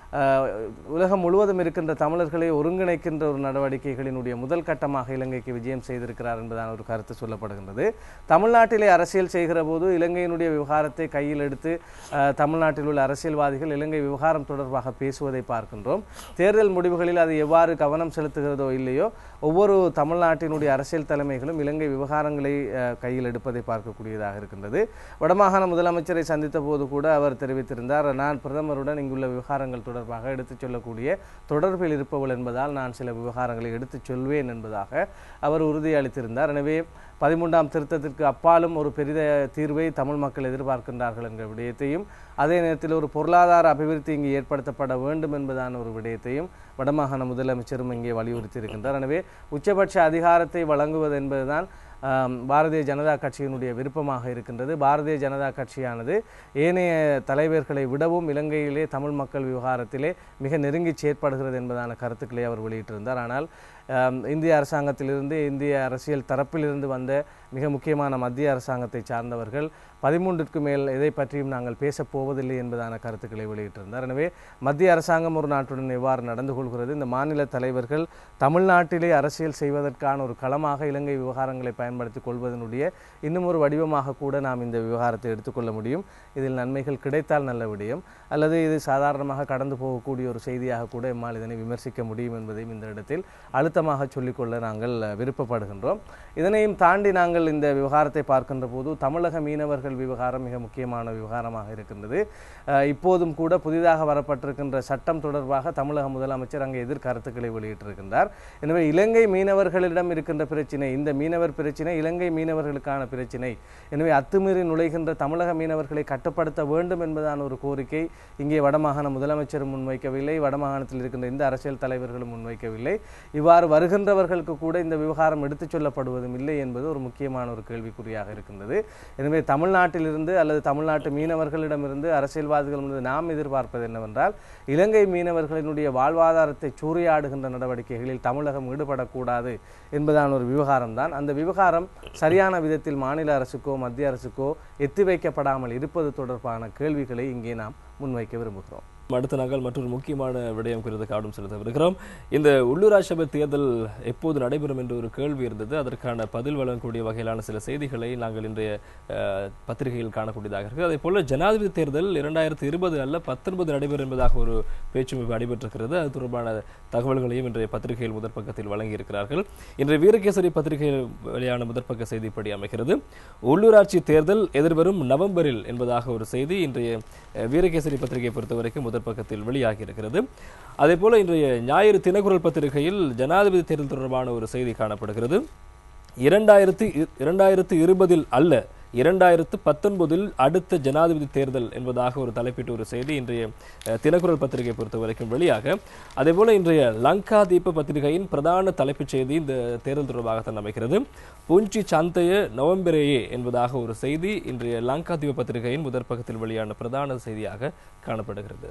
அஹ், உலகம் முழுவதும் இருக்கின்ற தமிழர்களை ஒருங்கிணைக்கின்ற ஒரு நடவடிக்கைகளினுடைய முதல் கட்டமாக இலங்கைக்கு விஜயம் செய்திருக்கிறார் என்பதான ஒரு கருத்து சொல்லப்படுகின்றது தமிழ்நாட்டிலே அரசியல் செய்கிற போது இலங்கையினுடைய விவகாரத்தை கையில் எடுத்து அஹ், தமிழ்நாட்டில் உள்ள அரசியல்வாதிகள் இலங்கை விவகாரம் தொடர்பாக பேசுவதை பார்க்கின்றோம் தேர்தல் முடிவுகளில் அது எவ்வாறு கவனம் செலுத்துகிறதோ இல்லையோ ஒவ்வொரு தமிழ்நாட்டினுடைய அரசியல் தலைமைகளும் இலங்கை விவகாரங்களை அஹ், கையில் எடுப்பதை பார்க்கக்கூடியதாக இருக்கின்றது வடமாகாண முதலமைச்சரை சந்தித்த போது கூட அவர் தெரிவித்திருந்தார் நான் பிரதமருடன் இங்குள்ள விவகாரங்கள் தொடர்பாக எடுத்துச் சொல்லக்கூடிய தொடர்பில் இருப்பவள் என்பதால் நான் சில விவகாரங்களை எடுத்துச் சொல்வேன் என்பதாக அவர் உறுதியளித்திருந்தார் எனவே பதிமூன்றாம் திருத்தத்திற்கு அப்பாலும் ஒரு பெரித தீர்வை தமிழ் மக்கள் எதிர்பார்க்கின்றார்கள் என்ற விடயத்தையும் அதே நேரத்தில் ஒரு பொருளாதார அபிவிருத்தி இங்கு ஏற்படுத்தப்பட வேண்டும் என்பதான ஒரு விடயத்தையும் வடமாகாண முதலமைச்சரும் இங்கே வலியுறுத்தி இருக்கின்றார் எனவே உச்சபட்ச அதிகாரத்தை வழங்குவது என்பதுதான் ஆம், பாரதிய ஜனதா கட்சியினுடைய விருப்பமாக இருக்கின்றது பாரதிய ஜனதா கட்சியானது ஏனைய தலைவர்களை விடவும் இலங்கையிலே தமிழ் மக்கள் விவகாரத்திலே மிக நெருங்கி செயற்படுகிறது என்பதான கருத்துக்களை அவர் வெளியிட்டிருந்தார் ஆனால் ஆம், இந்திய அரசாங்கத்திலிருந்து இந்திய அரசியல் தரப்பிலிருந்து வந்த மிக முக்கியமான மத்திய அரசாங்கத்தை சார்ந்தவர்கள் பதிமூன்றுக்கு மேல் எதை பற்றியும் நாங்கள் பேசப் போவதில்லை என்பதான கருத்துக்களை வெளியிட்டிருந்தார் எனவே மத்திய அரசாங்கம் ஒரு நாட்டுடன் எவ்வாறு நடந்து கொள்கிறது இந்த மாநில தலைவர்கள் தமிழ்நாட்டிலே அரசியல் செய்வதற்கான ஒரு களமாக இலங்கை விவகாரங்களை பயன்படுத்திக் கொள்வதனுடைய இன்னும் ஒரு வடிவமாக கூட நாம் இந்த விவகாரத்தை எடுத்துக்கொள்ள முடியும் இதில் நன்மைகள் கிடைத்தால் நல்ல விடயம் அல்லது இது சாதாரணமாக கடந்து போகக்கூடிய ஒரு செய்தியாக கூட எம்மால் இதனை விமர்சிக்க முடியும் என்பதையும் இந்த இடத்தில் அழுத்தமாக சொல்லிக்கொள்ள நாங்கள் அஹ், விருப்பப்படுகின்றோம் இதனையும் தாண்டி நாங்கள் இந்த விவகாரத்தை பார்க்கின்ற போது தமிழக மீனவர்கள் விவகாரம் மிக முக்கியமான விவகாரமாக இருக்கின்றது அஹ், இப்போதும் கூட புதிதாக வரப்பட்டிருக்கின்ற சட்டம் தொடர்பாக தமிழக முதலமைச்சர் அங்கே எதிர்கருத்துக்களை வெளியிட்டிருக்கின்றார் எனவே இலங்கை மீனவர்களிடம் இருக்கின்ற பிரச்சினை இந்த மீனவர் பிரச்சினை இலங்கை மீனவர்களுக்கான பிரச்சினை எனவே அத்துமீறி நுழைகின்ற தமிழக மீனவர்களை கட்டுப்படுத்த வேண்டும் என்பதான ஒரு கோரிக்கை இங்கே வடமாகாண முதலமைச்சரும் முன்வைக்கவில்லை வடமாகாணத்தில் இருக்கின்ற இந்த அரசியல் தலைவர்களும் முன்வைக்கவில்லை இவ்வாறு வருகின்றவர்களுக்கு கூட இந்த விவகாரம் எடுத்துச் சொல்லப்படுவதும் இல்லை என்பது ஒரு முக்கியமான ஒரு கேள்விக்குறியாக இருக்கின்றது எனவே தமிழ்நாட்டிலிருந்து அல்லது தமிழ்நாட்டு மீனவர்களிடமிருந்து அரசியல்வாதிகளிடமிருந்து நாம் எதிர்பார்ப்பது என்னவென்றால் இலங்கை மீனவர்களினுடைய வாழ்வாதாரத்தை சூறையாடுகின்ற நடவடிக்கைகளில் தமிழகம் ஈடுபடக்கூடாது என்பதான ஒரு விவகாரம் தான் அந்த விவகாரம் சரியான விதத்தில் மாநில அரசுக்கோ மத்திய அரசுக்கோ எத்தி வைக்கப்படாமல் இருப்பது தொடர்பான கேள்விகளை இங்கே நாம் முன்வைக்க விரும்புகிறோம்
அடுத்த நாங்கள் மற்றொரு முக்கியமான விடயம் குறித்து கவனம் செலுத்தவிருக்கிறோம் இந்த உள்ளூராட்சி சபை தேர்தல் எப்போது நடைபெறும் என்ற ஒரு கேள்வி இருந்தது அதற்கான பதில் வழங்கக்கூடிய வகையிலான சில செய்திகளை நாங்கள் இன்றைய அஹ், பத்திரிகையில் காணக்கூடியதாக இருக்கிறது அதே போல ஜனாதிபதி தேர்தல் இரண்டாயிரத்தி இருபது அல்ல பத்தொன்பது நடைபெறும் என்பதாக ஒரு பேச்சுமைப்பு நடைபெற்றிருக்கிறது அது தொடர்பான தகவல்களையும் இன்றைய பத்திரிகையில் முதற் பக்கத்தில் வழங்கியிருக்கிறார்கள் இன்றைய வீரகேசரி பத்திரிகையில் வெளியான முதற்பக்க செய்திப்படி அமைகிறது உள்ளூராட்சி தேர்தல் எதிர்வரும் நவம்பரில் என்பதாக ஒரு செய்தி இன்றைய அஹ், வீரகேசரி பத்திரிகையை பொறுத்தவரைக்கும் முதற் பக்கத்தில் வெளியாகி இருக்கிறது அதே போல இன்றைய ஞாயிறு தினக்குரல் பத்திரிகையில் ஜனாதிபதி தேர்தல் தொடர்பான ஒரு செய்தி காணப்படுகிறது இரண்டாயிரத்தி இ- இரண்டாயிரத்தி இருபதில் அல்ல இரண்டாயிரத்து பத்தொன்பதில் அடுத்த ஜனாதிபதி தேர்தல் என்பதாக ஒரு தலைப்பிட்ட ஒரு செய்தி இன்றைய அஹ், தினக்குரல் பத்திரிகை பொறுத்த வரைக்கும் வெளியாக அதேபோல இன்றைய லங்கா தீப பத்திரிகையின் பிரதான தலைப்புச் செய்தி இந்த தேர்தல் தொடர்பாகத்தான் அமைகிறது புஞ்சி சந்தைய நவம்பரேயே என்பதாக ஒரு செய்தி இன்றைய லங்கா தீப பத்திரிகையின் முதற் பக்கத்தில் வெளியான பிரதான செய்தியாக காணப்படுகிறது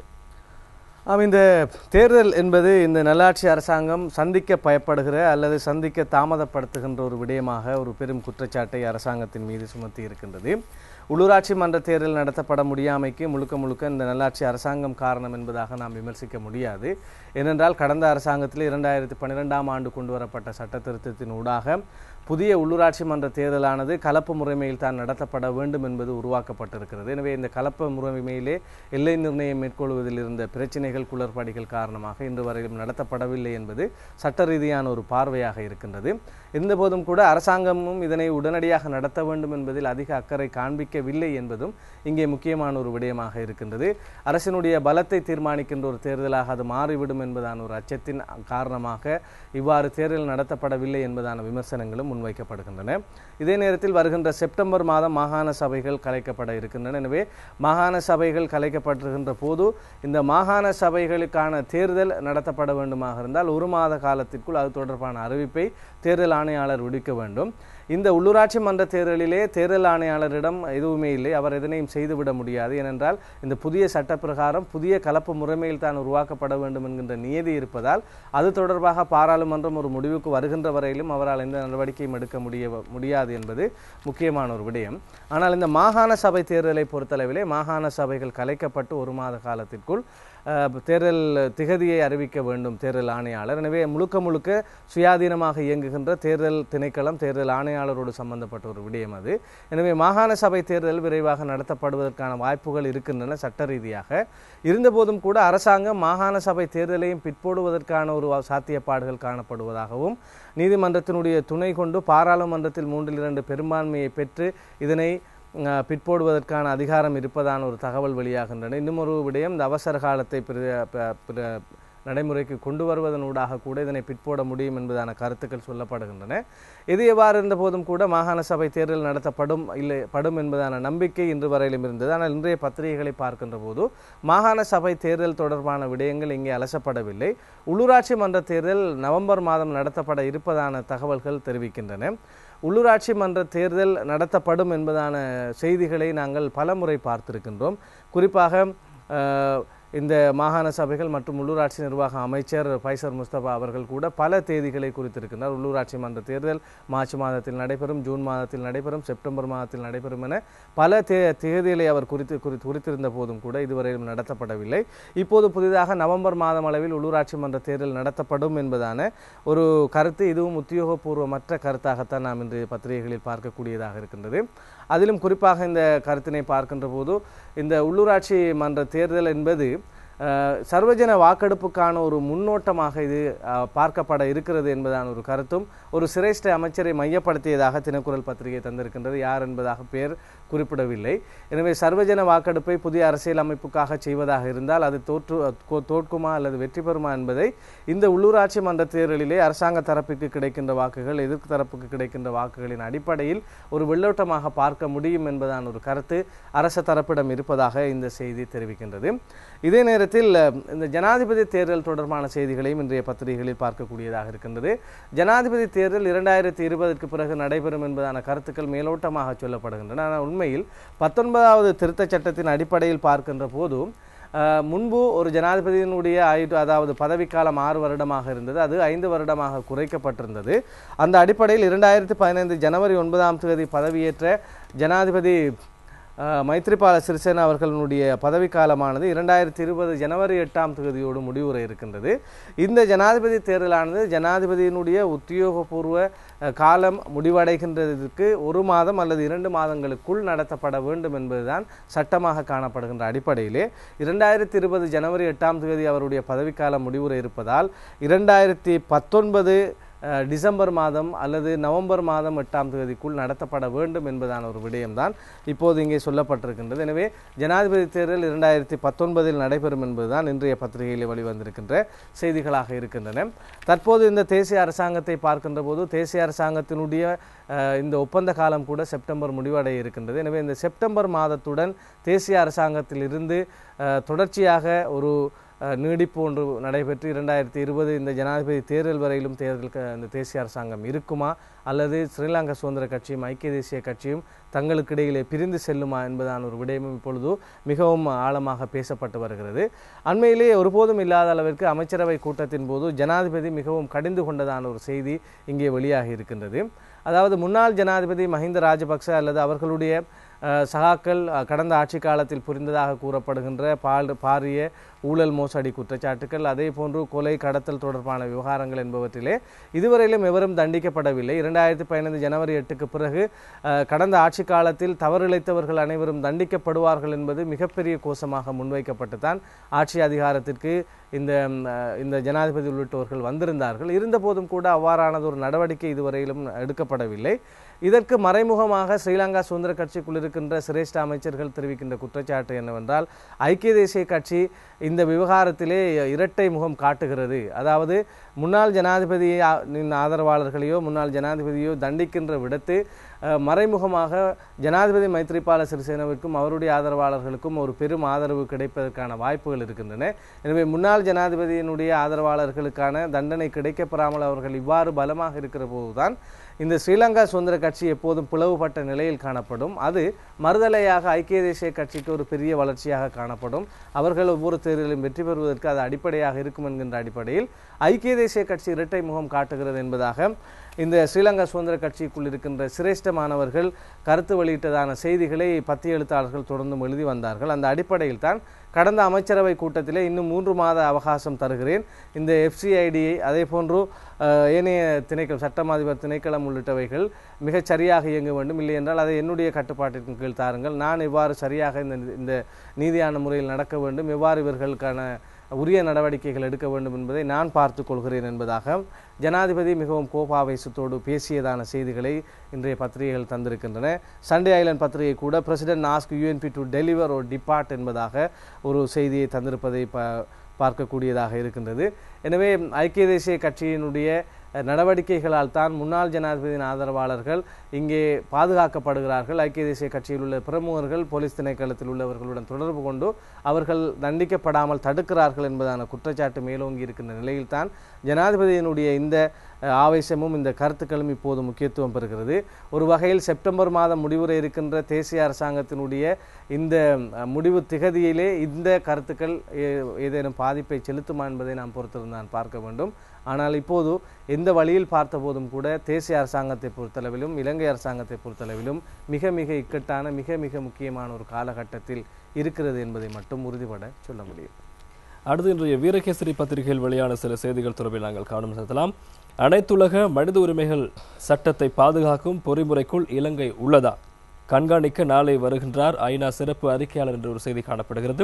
ஆம் இந்த தேர்தல் என்பது இந்த நல்லாட்சி அரசாங்கம் சந்திக்க பயப்படுகிற அல்லது சந்திக்க தாமதப்படுத்துகின்ற ஒரு விடயமாக ஒரு பெரும் குற்றச்சாட்டை அரசாங்கத்தின் மீது சுமத்தி இருக்கின்றது உள்ளூராட்சி மன்ற தேர்தல் நடத்தப்பட முடியாமைக்கு முழுக்க முழுக்க இந்த நல்லாட்சி அரசாங்கம் காரணம் என்பதாக நாம் விமர்சிக்க முடியாது ஏனென்றால் கடந்த அரசாங்கத்தில் இரண்டாயிரத்தி பன்னிரெண்டாம் ஆண்டு கொண்டு வரப்பட்ட சட்ட திருத்தத்தின் ஊடாக புதிய உள்ளூராட்சி மன்ற தேர்தலானது கலப்பு முறைமையில் தான் நடத்தப்பட வேண்டும் என்பது உருவாக்கப்பட்டிருக்கிறது எனவே இந்த கலப்பு முறைமையிலே எல்லை நிர்ணயம் மேற்கொள்வதில் இருந்த பிரச்சினைகள் குளறுபடிகள் காரணமாக இன்று வரையிலும் நடத்தப்படவில்லை என்பது சட்ட ரீதியான ஒரு பார்வையாக இருக்கின்றது இருந்தபோதும் கூட அரசாங்கமும் இதனை உடனடியாக நடத்த வேண்டும் என்பதில் அதிக அக்கறை காண்பிக்கவில்லை என்பதும் இங்கே முக்கியமான ஒரு விடயமாக இருக்கின்றது அரசினுடைய பலத்தை தீர்மானிக்கின்ற ஒரு தேர்தலாக அது மாறிவிடும் என்பதான ஒரு அச்சத்தின் காரணமாக இவ்வாறு தேர்தல் நடத்தப்படவில்லை என்பதான விமர்சனங்களும் முன்வைக்கப்படுகின்றன இதே நேரத்தில் வருகின்ற செப்டம்பர் மாதம் மாகாண சபைகள் கலைக்கப்பட இருக்கின்றன எனவே மாகாண சபைகள் கலைக்கப்பட்டிருக்கின்ற போது இந்த மாகாண சபைகளுக்கான தேர்தல் நடத்தப்பட வேண்டுமாக இருந்தால் ஒரு மாத காலத்திற்குள் அது தொடர்பான அறிவிப்பை தேர்தல் ஆணையாளர் விடுக்க வேண்டும் இந்த உள்ளூராட்சி மன்ற தேர்தலிலே தேர்தல் ஆணையாளரிடம் எதுவுமே இல்லை அவர் எதனையும் செய்துவிட முடியாது ஏனென்றால் இந்த புதிய சட்ட பிரகாரம் புதிய கலப்பு முறைமையில் தான் உருவாக்கப்பட வேண்டும் என்கின்ற நியதி இருப்பதால் அது தொடர்பாக பாராளுமன்றம் ஒரு முடிவுக்கு வருகின்ற வரையிலும் அவரால் எந்த நடவடிக்கையும் எடுக்க முடிய முடியாது என்பது முக்கியமான ஒரு விடயம் ஆனால் இந்த மாகாண சபை தேர்தலை பொறுத்தளவிலே மாகாண சபைகள் கலைக்கப்பட்டு ஒரு மாத காலத்திற்குள் அஹ், தேர்தல் திகதியை அறிவிக்க வேண்டும் தேர்தல் ஆணையாளர் எனவே முழுக்க முழுக்க சுயாதீனமாக இயங்குகின்ற தேர்தல் திணைக்களம் தேர்தல் ஆணையாளரோடு சம்பந்தப்பட்ட ஒரு விடயம் அது எனவே மாகாண சபை தேர்தல் விரைவாக நடத்தப்படுவதற்கான வாய்ப்புகள் இருக்கின்றன சட்ட ரீதியாக இருந்தபோதும் கூட அரசாங்கம் மாகாண சபை தேர்தலையும் பிற்போடுவதற்கான ஒரு சாத்தியப்பாடுகள் காணப்படுவதாகவும் நீதிமன்றத்தினுடைய துணை கொண்டு பாராளுமன்றத்தில் மூன்றில் இரண்டு பெரும்பான்மையை பெற்று இதனை அஹ், பிற்போடுவதற்கான அதிகாரம் இருப்பதான ஒரு தகவல் வெளியாகின்றன இன்னும் ஒரு விடயம் இந்த அவசர காலத்தை பிர- ப- பிர- நடைமுறைக்கு கொண்டு வருவதனூடாக கூட இதனை பிற்போட முடியும் என்பதான கருத்துக்கள் சொல்லப்படுகின்றன இது எவ்வாறு இருந்த போதும் கூட மாகாண சபை தேர்தல் நடத்தப்படும் இல்லை படும் என்பதான நம்பிக்கை இன்று வரையிலும் இருந்தது ஆனால் இன்றைய பத்திரிகைகளை பார்க்கின்ற போது மாகாண சபை தேர்தல் தொடர்பான விடயங்கள் இங்கே அலசப்படவில்லை உள்ளூராட்சி மன்ற தேர்தல் நவம்பர் மாதம் நடத்தப்பட இருப்பதான தகவல்கள் தெரிவிக்கின்றன உள்ளூராட்சி மன்ற தேர்தல் நடத்தப்படும் என்பதான செய்திகளை நாங்கள் பலமுறை பார்த்திருக்கின்றோம் குறிப்பாக அஹ், இந்த மாகாண சபைகள் மற்றும் உள்ளூராட்சி நிர்வாக அமைச்சர் பைசர் முஸ்தபா அவர்கள் கூட பல தேதிகளை குறித்திருக்கின்றார் உள்ளூராட்சி மன்ற தேர்தல் மார்ச் மாதத்தில் நடைபெறும் ஜூன் மாதத்தில் நடைபெறும் செப்டம்பர் மாதத்தில் நடைபெறும் என பல தே தேதிகளை அவர் குறித்து குறித்து குறித்திருந்த போதும் கூட இதுவரையிலும் நடத்தப்படவில்லை இப்போது புதிதாக நவம்பர் மாதம் அளவில் உள்ளூராட்சி மன்ற தேர்தல் நடத்தப்படும் என்பதான ஒரு கருத்து இதுவும் உத்தியோகபூர்வமற்ற கருத்தாகத்தான் நாம் இன்று பத்திரிகைகளில் பார்க்கக்கூடியதாக இருக்கின்றது அதிலும் குறிப்பாக இந்த கருத்தினை பார்க்கின்ற போது இந்த உள்ளூராட்சி மன்ற தேர்தல் என்பது அஹ், சர்வஜன வாக்கெடுப்புக்கான ஒரு முன்னோட்டமாக இது அஹ், பார்க்கப்பட இருக்கிறது என்பதான ஒரு கருத்தும் ஒரு சிரேஷ்ட அமைச்சரை மையப்படுத்தியதாக தினக்குரல் பத்திரிகை தந்திருக்கின்றது யார் என்பதாக பெயர் குறிப்பிடவில்லை எனவே சர்வஜன வாக்கெடுப்பை புதிய அரசியல் அமைப்புக்காக செய்வதாக இருந்தால் அது தோற்று தோ- தோற்குமா அல்லது வெற்றி பெறுமா என்பதை இந்த உள்ளூராட்சி மன்ற தேர்தலிலே அரசாங்க தரப்புக்கு கிடைக்கின்ற வாக்குகள் எதிர்ப்பு தரப்புக்கு கிடைக்கின்ற வாக்குகளின் அடிப்படையில் ஒரு வெள்ளோட்டமாக பார்க்க முடியும் என்பதான ஒரு கருத்து அரச தரப்பிடம் இருப்பதாக இந்த செய்தி தெரிவிக்கின்றது இதே நேரத்தில் அஹ், இந்த ஜனாதிபதி தேர்தல் தொடர்பான செய்திகளையும் இன்றைய பத்திரிகைகளில் பார்க்கக்கூடியதாக இருக்கின்றது ஜனாதிபதி தேர்தல் இரண்டாயிரத்தி இருபதற்கு பிறகு நடைபெறும் என்பதான கருத்துக்கள் மேலோட்டமாக சொல்லப்படுகின்றன ஆனால் உண்மையில் பத்தொன்பதாவது திருத்தச் சட்டத்தின் அடிப்படையில் பார்க்கின்ற போது அஹ், முன்பு ஒரு ஜனாதிபதியினுடைய ஆயுடு அதாவது பதவிக்காலம் ஆறு வருடமாக இருந்தது அது ஐந்து வருடமாக குறைக்கப்பட்டிருந்தது அந்த அடிப்படையில் இரண்டாயிரத்தி பதினைந்து ஜனவரி ஒன்பதாம் தேதி பதவியேற்ற ஜனாதிபதி அஹ், மைத்ரிபால சிறிசேனா அவர்களுடைய பதவிக்காலமானது இரண்டாயிரத்தி இருபது ஜனவரி எட்டாம் தேதியோடு முடிவுற இருக்கின்றது இந்த ஜனாதிபதி தேர்தலானது ஜனாதிபதியினுடைய உத்தியோகபூர்வ அஹ், காலம் முடிவடைகின்றதற்கு ஒரு மாதம் அல்லது இரண்டு மாதங்களுக்குள் நடத்தப்பட வேண்டும் என்பதுதான் சட்டமாக காணப்படுகின்ற அடிப்படையிலே இரண்டாயிரத்தி இருபது ஜனவரி எட்டாம் தேதி அவருடைய பதவிக்காலம் முடிவுற இருப்பதால் இரண்டாயிரத்தி பத்தொன்பது அஹ், டிசம்பர் மாதம் அல்லது நவம்பர் மாதம் எட்டாம் தேதிக்குள் நடத்தப்பட வேண்டும் என்பதான ஒரு விடயம்தான் இப்போது இங்கே சொல்லப்பட்டிருக்கின்றது எனவே ஜனாதிபதி தேர்தல் இரண்டாயிரத்தி பத்தொன்பதில் நடைபெறும் என்பதுதான் இன்றைய பத்திரிகையில் வெளிவந்திருக்கின்ற செய்திகளாக இருக்கின்றன தற்போது இந்த தேசிய அரசாங்கத்தை பார்க்கின்ற போது தேசிய அரசாங்கத்தினுடைய அஹ், இந்த ஒப்பந்த காலம் கூட செப்டம்பர் முடிவடைய இருக்கின்றது எனவே இந்த செப்டம்பர் மாதத்துடன் தேசிய அரசாங்கத்திலிருந்து அஹ், தொடர்ச்சியாக ஒரு அஹ், நீடிப்பு ஒன்று நடைபெற்று இரண்டாயிரத்தி இருபது இந்த ஜனாதிபதி தேர்தல் வரையிலும் தேர்தல் க- இந்த தேசிய அரசாங்கம் இருக்குமா அல்லது ஸ்ரீலங்கா சுதந்திர கட்சியும் ஐக்கிய தேசிய கட்சியும் தங்களுக்கு இடையிலே பிரிந்து செல்லுமா என்பதான ஒரு விடயமும் இப்பொழுது மிகவும் ஆழமாக பேசப்பட்டு வருகிறது அண்மையிலே ஒருபோதும் இல்லாத அளவிற்கு அமைச்சரவை கூட்டத்தின் போது ஜனாதிபதி மிகவும் கடிந்து கொண்டதான ஒரு செய்தி இங்கே வெளியாகி இருக்கின்றது அதாவது முன்னாள் ஜனாதிபதி மஹிந்த ராஜபக்ச அல்லது அவர்களுடைய அஹ், சகாக்கள் அஹ், கடந்த ஆட்சி காலத்தில் புரிந்ததாக கூறப்படுகின்ற பால் பாரிய ஊழல் மோசடி குற்றச்சாட்டுகள் அதே போன்று கொலை கடத்தல் தொடர்பான விவகாரங்கள் என்பவற்றிலே இதுவரையிலும் எவரும் தண்டிக்கப்படவில்லை இரண்டாயிரத்தி பதினைந்து ஜனவரி எட்டுக்கு பிறகு அஹ், கடந்த ஆட்சி காலத்தில் தவறிழைத்தவர்கள் அனைவரும் தண்டிக்கப்படுவார்கள் என்பது மிகப்பெரிய கோஷமாக முன்வைக்கப்பட்டு தான் ஆட்சி அதிகாரத்திற்கு இந்த ம், அஹ், இந்த ஜனாதிபதி உள்ளிட்டோர்கள் வந்திருந்தார்கள் இருந்தபோதும் கூட அவ்வாறானது ஒரு நடவடிக்கை இதுவரையிலும் எடுக்கப்படவில்லை இதற்கு மறைமுகமாக ஸ்ரீலங்கா சுதந்திர கட்சிக்குள் இருக்கின்ற சிரேஷ்ட அமைச்சர்கள் தெரிவிக்கின்ற குற்றச்சாட்டு என்னவென்றால் ஐக்கிய தேசிய கட்சி இந்த விவகாரத்திலே இரட்டை முகம் காட்டுகிறது அதாவது முன்னாள் ஜனாதிபதியை ஆ- நின் ஆதரவாளர்களையோ முன்னாள் ஜனாதிபதியோ தண்டிக்கின்ற விடத்து அஹ், மறைமுகமாக ஜனாதிபதி மைத்ரிபால சிறிசேனவிற்கும் அவருடைய ஆதரவாளர்களுக்கும் ஒரு பெரும் ஆதரவு கிடைப்பதற்கான வாய்ப்புகள் இருக்கின்றன எனவே முன்னாள் ஜனாதிபதியினுடைய ஆதரவாளர்களுக்கான தண்டனை கிடைக்கப்பெறாமல் அவர்கள் இவ்வாறு பலமாக இருக்கிற போதுதான் இந்த ஸ்ரீலங்கா சுதந்திர கட்சி எப்போதும் பிளவுபட்ட நிலையில் காணப்படும் அது மறுதலையாக ஐக்கிய தேசிய கட்சிக்கு ஒரு பெரிய வளர்ச்சியாக காணப்படும் அவர்கள் ஒவ்வொரு தேர்தலிலும் வெற்றி பெறுவதற்கு அது அடிப்படையாக இருக்கும் என்கின்ற அடிப்படையில் ஐக்கிய தேசிய கட்சி இரட்டை முகம் காட்டுகிறது என்பதாக இந்த ஸ்ரீலங்கா சுதந்திர கட்சிக்குள் இருக்கின்ற சிரேஷ்டமானவர்கள் கருத்து வெளியிட்டதான செய்திகளை பத்திய எழுத்தாளர்கள் தொடர்ந்தும் எழுதி வந்தார்கள் அந்த அடிப்படையில் தான் கடந்த அமைச்சரவை கூட்டத்திலே இன்னும் மூன்று மாத அவகாசம் தருகிறேன் இந்த எஃப்சிஐடியை அதே போன்று அஹ், ஏனைய திணைக்களம் சட்டமாதிபர் திணைக்களம் உள்ளிட்டவைகள் மிகச் சரியாக இயங்க வேண்டும் இல்லை என்றால் அதை என்னுடைய கட்டுப்பாட்டின் கீழ் தாருங்கள் நான் எவ்வாறு சரியாக இந்த இந்த நீதியான முறையில் நடக்க வேண்டும் எவ்வாறு இவர்களுக்கான உரிய நடவடிக்கைகள் எடுக்க வேண்டும் என்பதை நான் பார்த்துக் கொள்கிறேன் என்பதாக ஜனாதிபதி மிகவும் கோபாவேசத்தோடு பேசியதான செய்திகளை இன்றைய பத்திரிகைகள் தந்திருக்கின்றன சண்டே ஐலண்ட் பத்திரிகை கூட president ask UNP to deliver or depart என்பதாக ஒரு செய்தியை தந்திருப்பதை ப பார்க்கக்கூடியதாக இருக்கின்றது எனவே ஐக்கிய தேசிய கட்சியினுடைய அஹ், நடவடிக்கைகளால் தான் முன்னாள் ஜனாதிபதியின் ஆதரவாளர்கள் இங்கே பாதுகாக்கப்படுகிறார்கள் ஐக்கிய தேசிய கட்சியில் உள்ள பிரமுகர்கள் போலீஸ் திணைக்களத்தில் உள்ளவர்களுடன் தொடர்பு கொண்டு அவர்கள் தண்டிக்கப்படாமல் தடுக்கிறார்கள் என்பதான குற்றச்சாட்டு மேலோங்கி இருக்கின்ற நிலையில்தான் ஜனாதிபதியினுடைய இந்த அஹ், ஆவேசமும் இந்த கருத்துக்களும் இப்போது முக்கியத்துவம் பெறுகிறது ஒரு வகையில் செப்டம்பர் மாதம் முடிவுற இருக்கின்ற தேசிய அரசாங்கத்தினுடைய இந்த அஹ், முடிவு திகதியிலே இந்த கருத்துக்கள் ஏ- ஏதேனும் பாதிப்பை செலுத்துமா என்பதை நாம் பொறுத்திருந்தான் பார்க்க வேண்டும் ஆனால் இப்போது எந்த வழியில் பார்த்தபோதும் கூட தேசிய அரசாங்கத்தை பொறுத்தளவிலும் இலங்கை அரசாங்கத்தை பொறுத்தளவிலும் மிக மிக இக்கட்டான மிக மிக முக்கியமான ஒரு காலகட்டத்தில் இருக்கிறது என்பதை மட்டும் உறுதிபட சொல்ல முடியும்
அடுத்து இன்றைய வீரகேசரி பத்திரிகையில் வெளியான சில செய்திகள் தொடர்பில் நாங்கள் கவனம் செலுத்தலாம் அனைத்துலக மனித உரிமைகள் சட்டத்தை பாதுகாக்கும் பொறிமுறைக்குள் இலங்கை உள்ளதா கண்காணிக்க நாளை வருகின்றார் ஐநா சிறப்பு அறிக்கையாளர் என்ற ஒரு செய்தி காணப்படுகிறது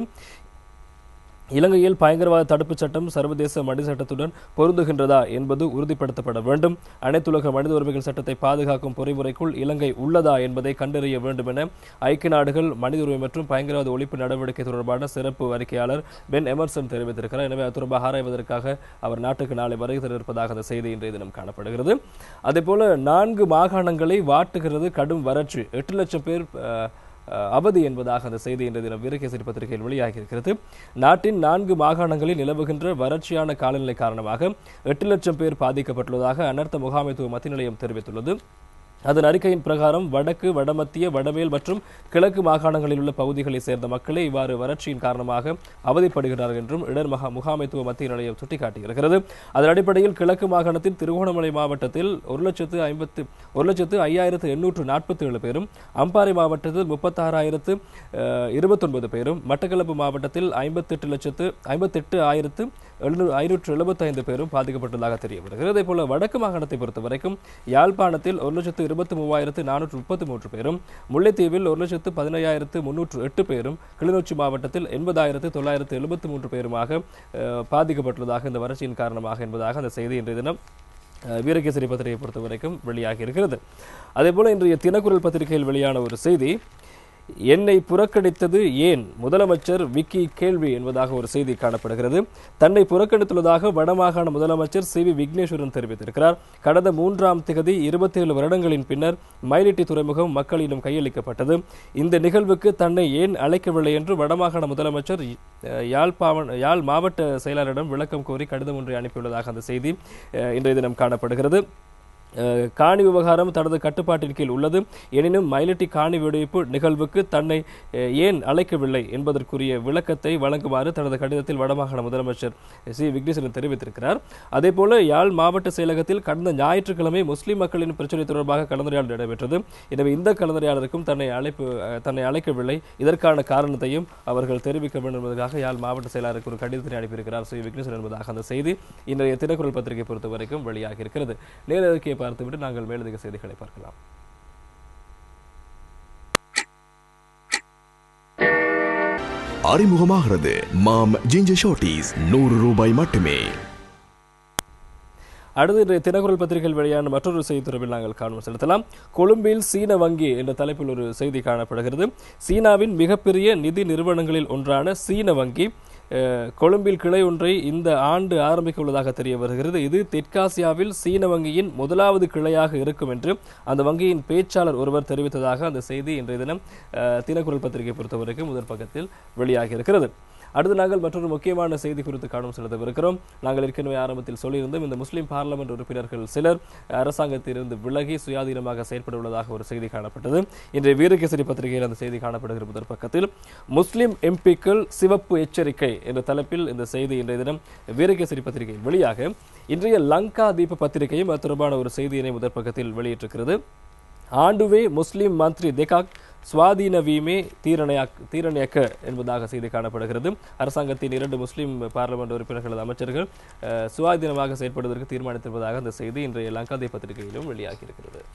இலங்கையில் பயங்கரவாத தடுப்புச் சட்டம் சர்வதேச மனித சட்டத்துடன் பொருந்துகின்றதா என்பது உறுதிப்படுத்தப்பட வேண்டும் அனைத்துலக மனித உரிமைகள் சட்டத்தை பாதுகாக்கும் பொறிமுறைக்குள் இலங்கை உள்ளதா என்பதை கண்டறிய வேண்டும் என ஐக்கிய நாடுகள் மனித உரிமை மற்றும் பயங்கரவாத ஒழிப்பு நடவடிக்கை தொடர்பான சிறப்பு அறிக்கையாளர் பென் எமர்சன் தெரிவித்திருக்கிறார் எனவே அது தொடர்பாக ஆராய்வதற்காக அவர் நாட்டுக்கு நாளை வருகை தர இருப்பதாக அந்த செய்தி இன்றைய தினம் காணப்படுகிறது அதேபோல நான்கு மாகாணங்களை வாட்டுகிறது கடும் வறட்சி எட்டு லட்சம் பேர் அஹ், அஹ், அவதி என்பதாக அந்த செய்தி இன்றைய தினம் வீரகேசரி பத்திரிகையில் வெளியாகி இருக்கிறது நாட்டின் நான்கு மாகாணங்களில் நிலவுகின்ற வறட்சியான காலநிலை காரணமாக எட்டு லட்சம் பேர் பாதிக்கப்பட்டுள்ளதாக அனர்த்த முகாமைத்துவ மத்திய நிலையம் தெரிவித்துள்ளது அதன் அறிக்கையின் பிரகாரம் வடக்கு வடமத்திய வடமேல் மற்றும் கிழக்கு மாகாணங்களில் உள்ள பகுதிகளைச் சேர்ந்த மக்களே இவ்வாறு வறட்சியின் காரணமாக அவதிப்படுகிறார்கள் என்றும் இடர் மகா முகாமைத்துவ மத்திய நிலையம் சுட்டிக்காட்டியிருக்கிறது அதன் அடிப்படையில் கிழக்கு மாகாணத்தின் திருகோணமலை மாவட்டத்தில் ஒரு லட்சத்து ஐம்பத்து ஒரு லட்சத்து ஐயாயிரத்து எண்ணூற்று நாற்பத்தி ஏழு பேரும் அம்பாறை மாவட்டத்தில் முப்பத்தாறாயிரத்து இருபத்தொன்பது பேரும் மட்டக்களப்பு மாவட்டத்தில் ஐம்பத்தெட்டு லட்சத்து ஐம்பத்தெட்டு ஆயிரத்து எழுநூறு ஐநூற்று எழுபத்தைந்து பேரும் பாதிக்கப்பட்டுள்ளதாக தெரிய வருகிறது அதே போல வடக்கு மாகாணத்தை பொறுத்த வரைக்கும் யாழ்ப்பாணத்தில் ஒரு லட்சத்து இருபத்தி மூவாயிரத்து நானூற்று முப்பத்தி மூன்று பேரும் முல்லைத்தீவில் ஒரு லட்சத்து பதினையாயிரத்து முன்னூற்று எட்டு பேரும் கிளிநொச்சி மாவட்டத்தில் எண்பதாயிரத்து தொள்ளாயிரத்து எழுபத்தி மூன்று பேருமாக அஹ், பாதிக்கப்பட்டுள்ளதாக இந்த வறட்சியின் காரணமாக என்பதாக அந்த செய்தி இன்றைய தினம் அஹ், வீரகேசரி பத்திரிகையை பொறுத்த வரைக்கும் வெளியாகி இருக்கிறது அதேபோல இன்றைய தினக்குரல் பத்திரிகையில் வெளியான ஒரு செய்தி என்னை புறக்கணித்தது ஏன் முதலமைச்சர் விக்கி கேள்வி என்பதாக ஒரு செய்தி காணப்படுகிறது தன்னை புறக்கணித்துள்ளதாக வடமாகாண முதலமைச்சர் சி வி விக்னேஸ்வரன் தெரிவித்திருக்கிறார் கடந்த மூன்றாம் திகதி இருபத்தி ஏழு வருடங்களின் பின்னர் மயிலிட்டி துறைமுகம் மக்களிடம் கையளிக்கப்பட்டது இந்த நிகழ்வுக்கு தன்னை ஏன் அழைக்கவில்லை என்று வடமாகாண முதலமைச்சர் அஹ், யாழ்ப்பாவன் யாழ் மாவட்ட செயலாளரிடம் விளக்கம் கோரி கடிதம் ஒன்றை அனுப்பியுள்ளதாக அந்த செய்தி அஹ், இன்றைய தினம் காணப்படுகிறது அஹ், காணி விவகாரம் தனது கட்டுப்பாட்டின் கீழ் உள்ளது எனினும் மயிலட்டி காணி வெடிப்பு நிகழ்வுக்கு தன்னை அஹ், ஏன் அழைக்கவில்லை என்பதற்குரிய விளக்கத்தை வழங்குமாறு தனது கடிதத்தில் வடமாகாண முதலமைச்சர் சி விக்னேஸ்வரன் தெரிவித்திருக்கிறார் அதேபோல யாழ் மாவட்ட செயலகத்தில் கடந்த ஞாயிற்றுக்கிழமை முஸ்லிம் மக்களின் பிரச்சனை தொடர்பாக கலந்துரையாடல் நடைபெற்றது எனவே இந்த கலந்துரையாடலுக்கும் தன்னை அழைப்பு அஹ், தன்னை அழைக்கவில்லை இதற்கான காரணத்தையும் அவர்கள் தெரிவிக்க வேண்டும் என்பதற்காக யாழ் மாவட்ட செயலாளருக்கு ஒரு கடிதத்தை அனுப்பியிருக்கிறார் சி விக்னேஸ்வரன் என்பதாக அந்த செய்தி இன்றைய தினக்குரல் பத்திரிகை பொறுத்த வரைக்கும் வெளியாகி இருக்கிறது நேரடியை பார்த்துவிட்டு நாங்கள் மேலதிக செய்திகளை பார்க்கலாம்
அறிமுகமாகிறது மாம் ஜிஞ்சர் ஷார்ட்டீஸ் நூறு ரூபாய் மட்டுமே
அடுத்து இன்றைய தினக்குரல் பத்திரிகையில் வெளியான மற்றொரு செய்தி தொடர்பில் நாங்கள் கவனம் செலுத்தலாம் கொழும்பில் சீன வங்கி என்ற தலைப்பில் ஒரு செய்தி காணப்படுகிறது சீனாவின் மிகப்பெரிய நிதி நிறுவனங்களில் ஒன்றான சீன வங்கி அஹ், கொழும்பில் கிளை ஒன்றை இந்த ஆண்டு ஆரம்பிக்க உள்ளதாக தெரிய வருகிறது இது தெற்காசியாவில் சீன வங்கியின் முதலாவது கிளையாக இருக்கும் என்று அந்த வங்கியின் பேச்சாளர் ஒருவர் தெரிவித்ததாக அந்த செய்தி இன்றைய தினம் அஹ், தினக்குரல் பத்திரிகை பொறுத்தவரைக்கும் முதல் பக்கத்தில் வெளியாகி இருக்கிறது அடுத்து நாங்கள் மற்றொரு முக்கியமான செய்தி குறித்து கவனம் செலுத்தவிருக்கிறோம் நாங்கள் ஏற்கனவே ஆரம்பத்தில் சொல்லியிருந்தோம் இந்த முஸ்லிம் பார்லமெண்ட் உறுப்பினர்கள் சிலர் அரசாங்கத்திலிருந்து விலகி சுயாதீனமாக செயல்பட உள்ளதாக ஒரு செய்தி காணப்பட்டது இன்றைய வீரகேசரி பத்திரிகையில் அந்த செய்தி காணப்படுகிற முதல் பக்கத்தில் முஸ்லிம் எம்பிக்கள் சிவப்பு எச்சரிக்கை என்ற தலைப்பில் இந்த செய்தி இன்றைய தினம் வீரகேசரி பத்திரிகை வெளியாக இன்றைய லங்கா தீப பத்திரிகையும் அது தொடர்பான ஒரு செய்தியினை முதல் பக்கத்தில் வெளியிட்டிருக்கிறது ஆண்டுவே முஸ்லிம் மந்திரி தெகாக் சுவாதீனவீமே தீரணையாக் தீரணையாக்க என்பதாக செய்தி காணப்படுகிறது அரசாங்கத்தின் இரண்டு முஸ்லிம் பார்லிமெண்ட் உறுப்பினர்கள் அமைச்சர்கள் அஹ், சுயாதீனமாக செயல்படுவதற்கு தீர்மானித்திருப்பதாக அந்த செய்தி இன்றைய லங்காதே பத்திரிகையிலும் வெளியாகியிருக்கிறது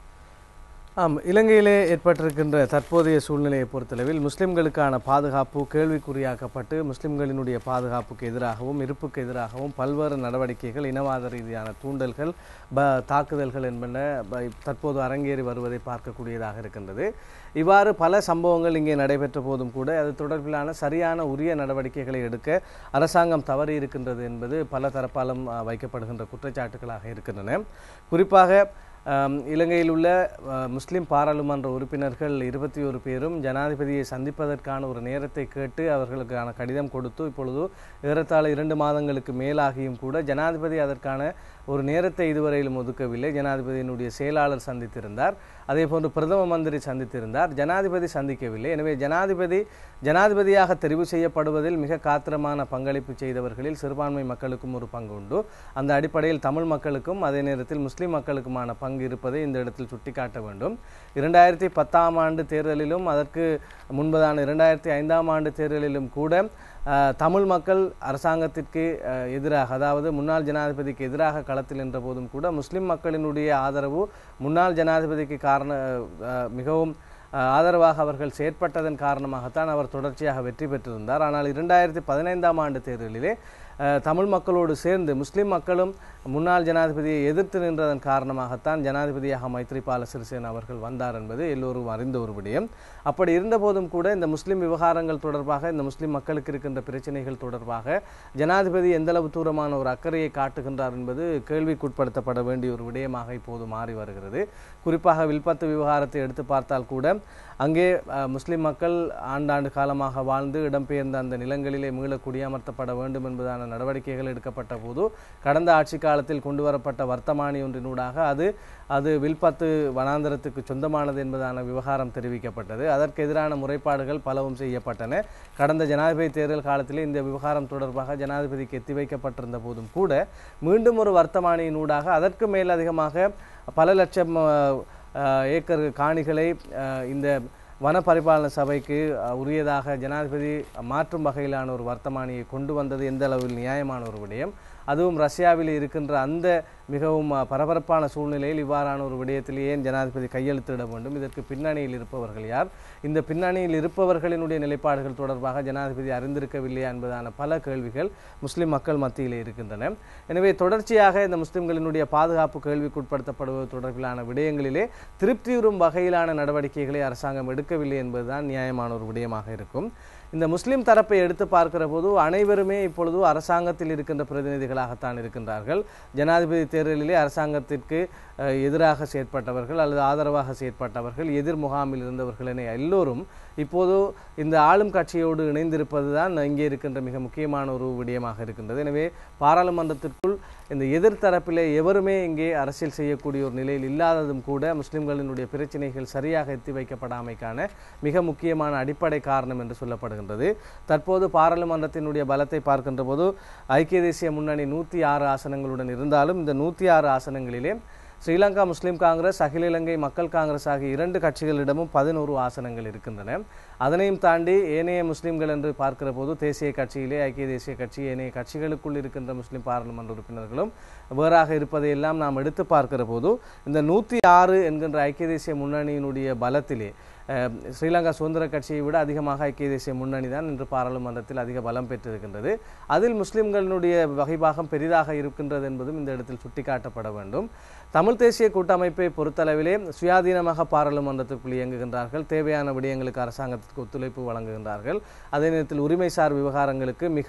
ஆம் இலங்கையிலே ஏற்பட்டிருக்கின்ற தற்போதைய சூழ்நிலையை பொறுத்தளவில் முஸ்லிம்களுக்கான பாதுகாப்பு கேள்விக்குறியாக்கப்பட்டு முஸ்லிம்களினுடைய பாதுகாப்புக்கு எதிராகவும் இருப்புக்கு எதிராகவும் பல்வேறு நடவடிக்கைகள் இனவாத ரீதியான தூண்டல்கள் ப தாக்குதல்கள் என்பன ப- தற்போது அரங்கேறி வருவதை பார்க்கக்கூடியதாக இருக்கின்றது இவ்வாறு பல சம்பவங்கள் இங்கே நடைபெற்ற போதும் கூட அது தொடர்பிலான சரியான உரிய நடவடிக்கைகளை எடுக்க அரசாங்கம் தவறி இருக்கின்றது என்பது பல தரப்பாலும் அஹ், வைக்கப்படுகின்ற குற்றச்சாட்டுகளாக இருக்கின்றன குறிப்பாக ஆம், இலங்கையில் உள்ள அ, முஸ்லிம் பாராளுமன்ற உறுப்பினர்கள் இருபத்தி ஒரு பேரும் ஜனாதிபதியை சந்திப்பதற்கான ஒரு நேரத்தை கேட்டு அவர்களுக்கான கடிதம் கொடுத்து இப்பொழுது ஏறத்தாழ இரண்டு மாதங்களுக்கு மேலாகியும் கூட ஜனாதிபதி அதற்கான ஒரு நேரத்தை இதுவரையிலும் ஒதுக்கவில்லை ஜனாதிபதியினுடைய செயலாளர் சந்தித்திருந்தார் அதே போன்று பிரதம மந்திரி சந்தித்திருந்தார் ஜனாதிபதி சந்திக்கவில்லை எனவே ஜனாதிபதி ஜனாதிபதியாக தெரிவு செய்யப்படுவதில் மிக காத்திரமான பங்களிப்பு செய்தவர்களில் சிறுபான்மை மக்களுக்கும் ஒரு பங்கு உண்டு அந்த அடிப்படையில் தமிழ் மக்களுக்கும் அதே நேரத்தில் முஸ்லிம் மக்களுக்குமான பங்கு இருப்பதை இந்த இடத்தில் சுட்டிக்காட்ட வேண்டும் இரண்டாயிரத்தி பத்தாம் ஆண்டு தேர்தலிலும் அதற்கு முன்பதான இரண்டாயிரத்தி ஐந்தாம் ஆண்டு தேர்தலிலும் கூட அஹ், தமிழ் மக்கள் அரசாங்கத்திற்கு அஹ், எதிராக அதாவது முன்னாள் ஜனாதிபதிக்கு எதிராக களத்தில் நின்ற போதும் கூட முஸ்லிம் மக்களினுடைய ஆதரவு முன்னாள் ஜனாதிபதிக்கு காரண அஹ், மிகவும் அஹ், ஆதரவாக அவர்கள் செயற்பட்டதன் காரணமாகத்தான் அவர் தொடர்ச்சியாக வெற்றி பெற்றிருந்தார் ஆனால் இரண்டாயிரத்தி பதினைந்தாம் ஆண்டு தேர்தலிலே அஹ், தமிழ் மக்களோடு சேர்ந்து முஸ்லிம் மக்களும் முன்னாள் ஜனாதிபதியை எதிர்த்து நின்றதன் காரணமாகத்தான் ஜனாதிபதியாக மைத்ரிபால சிறிசேன அவர்கள் வந்தார் என்பது எல்லோரும் அறிந்த ஒரு விடயம் அப்படி இருந்தபோதும் கூட இந்த முஸ்லிம் விவகாரங்கள் தொடர்பாக இந்த முஸ்லிம் மக்களுக்கு இருக்கின்ற பிரச்சனைகள் தொடர்பாக ஜனாதிபதி எந்தளவு தூரமான ஒரு அக்கறையை காட்டுகின்றார் என்பது கேள்விக்குட்படுத்தப்பட வேண்டிய ஒரு விடயமாக இப்போது மாறி வருகிறது குறிப்பாக வில்பத்து விவகாரத்தை எடுத்து பார்த்தால் கூட அங்கே அஹ், முஸ்லிம் மக்கள் ஆண்டாண்டு காலமாக வாழ்ந்து இடம்பெயர்ந்த அந்த நிலங்களிலே மீள குடியமர்த்தப்பட வேண்டும் என்பதான நடவடிக்கைகள் எடுக்கப்பட்ட போது கடந்த ஆட்சி காலத்தில் கொண்டு வரப்பட்ட வர்த்தமானி ஒன்றினூடாக அது அது வில்பத்து வனாந்தரத்துக்கு சொந்தமானது என்பதான விவகாரம் தெரிவிக்கப்பட்டது அதற்கு எதிரான முறைப்பாடுகள் பலவும் செய்யப்பட்டன கடந்த ஜனாதிபதி தேர்தல் காலத்திலே இந்த விவகாரம் தொடர்பாக ஜனாதிபதிக்கு எத்தி வைக்கப்பட்டிருந்த போதும் கூட மீண்டும் ஒரு வர்த்தமானியினூடாக அதற்கு மேலதிகமாக பல லட்சம் அஹ், அஹ், ஏக்கர் காணிகளை அஹ், இந்த வன பரிபாலன சபைக்கு அஹ், உரியதாக ஜனாதிபதி மாற்றும் வகையிலான ஒரு வர்த்தமானியை கொண்டு வந்தது எந்த அளவில் நியாயமான ஒரு விடயம் அதுவும் ரஷ்யாவில் இருக்கின்ற அந்த மிகவும் அஹ், பரபரப்பான சூழ்நிலையில் இவ்வாறான ஒரு விடயத்தில் ஏன் ஜனாதிபதி கையெழுத்திட வேண்டும் இதற்கு பின்னணியில் இருப்பவர்கள் யார் இந்த பின்னணியில் இருப்பவர்களினுடைய நிலைப்பாடுகள் தொடர்பாக ஜனாதிபதி அறிந்திருக்கவில்லையா என்பதான பல கேள்விகள் முஸ்லிம் மக்கள் மத்தியிலே இருக்கின்றன எனவே தொடர்ச்சியாக இந்த முஸ்லிம்களினுடைய பாதுகாப்பு கேள்விக்குட்படுத்தப்படுவது தொடர்பிலான விடயங்களிலே திருப்தியுறும் வகையிலான நடவடிக்கைகளை அரசாங்கம் எடுக்கவில்லை என்பதுதான் நியாயமான ஒரு விடயமாக இருக்கும் இந்த முஸ்லிம் தரப்பை எடுத்து பார்க்கிற போது அனைவருமே இப்பொழுது அரசாங்கத்தில் இருக்கின்ற பிரதிநிதிகளாகத்தான் இருக்கின்றார்கள் ஜனாதிபதி தேர்தலிலே அரசாங்கத்திற்கு அஹ், எதிராக செயற்பட்டவர்கள் அல்லது ஆதரவாக செயற்பட்டவர்கள் எதிர் முகாமில் இருந்தவர்கள் என எல்லோரும் இப்போது இந்த ஆளும் கட்சியோடு இணைந்திருப்பது தான் இங்கே இருக்கின்ற மிக முக்கியமான ஒரு விடயமாக இருக்கின்றது எனவே பாராளுமன்றத்திற்குள் இந்த எதிர்த்தரப்பிலே எவருமே இங்கே அரசியல் செய்யக்கூடிய ஒரு நிலையில் இல்லாததும் கூட முஸ்லிம்களினுடைய பிரச்சனைகள் சரியாக எத்தி வைக்கப்படாமைக்கான மிக முக்கியமான அடிப்படை காரணம் என்று சொல்லப்படுகின்றது தற்போது பாராளுமன்றத்தினுடைய பலத்தை பார்க்கின்ற போது ஐக்கிய தேசிய முன்னணி நூற்றி ஆறு ஆசனங்களுடன் இருந்தாலும் இந்த நூற்றி ஆறு ஆசனங்களிலே ஸ்ரீலங்கா முஸ்லிம் காங்கிரஸ் அகில இலங்கை மக்கள் காங்கிரஸ் ஆகிய இரண்டு கட்சிகளிடமும் பதினோரு ஆசனங்கள் இருக்கின்றன அதனையும் தாண்டி ஏனைய முஸ்லிம்கள் என்று பார்க்கிற போது தேசிய கட்சியிலே ஐக்கிய தேசிய கட்சி ஏனைய கட்சிகளுக்குள் இருக்கின்ற முஸ்லிம் பாராளுமன்ற உறுப்பினர்களும் வேறாக இருப்பதையெல்லாம் நாம் எடுத்து பார்க்கிற போது இந்த நூற்றி ஆறு என்கின்ற ஐக்கிய தேசிய முன்னணியினுடைய பலத்திலே அஹ், ஸ்ரீலங்கா சுதந்திர கட்சியை விட அதிகமாக ஐக்கிய தேசிய முன்னணி தான் இன்று பாராளுமன்றத்தில் அதிக பலம் பெற்றிருக்கின்றது அதில் முஸ்லிம்களினுடைய வகைபாகம் பெரிதாக இருக்கின்றது என்பதும் இந்த இடத்தில் சுட்டிக்காட்டப்பட வேண்டும் தமிழ் தேசிய கூட்டமைப்பை பொறுத்தளவிலே சுயாதீனமாக பாராளுமன்றத்திற்குள் இயங்குகின்றார்கள் தேவையான விடயங்களுக்கு அரசாங்கத்திற்கு ஒத்துழைப்பு வழங்குகின்றார்கள் அதே நேரத்தில் உரிமைசார் விவகாரங்களுக்கு மிகவும்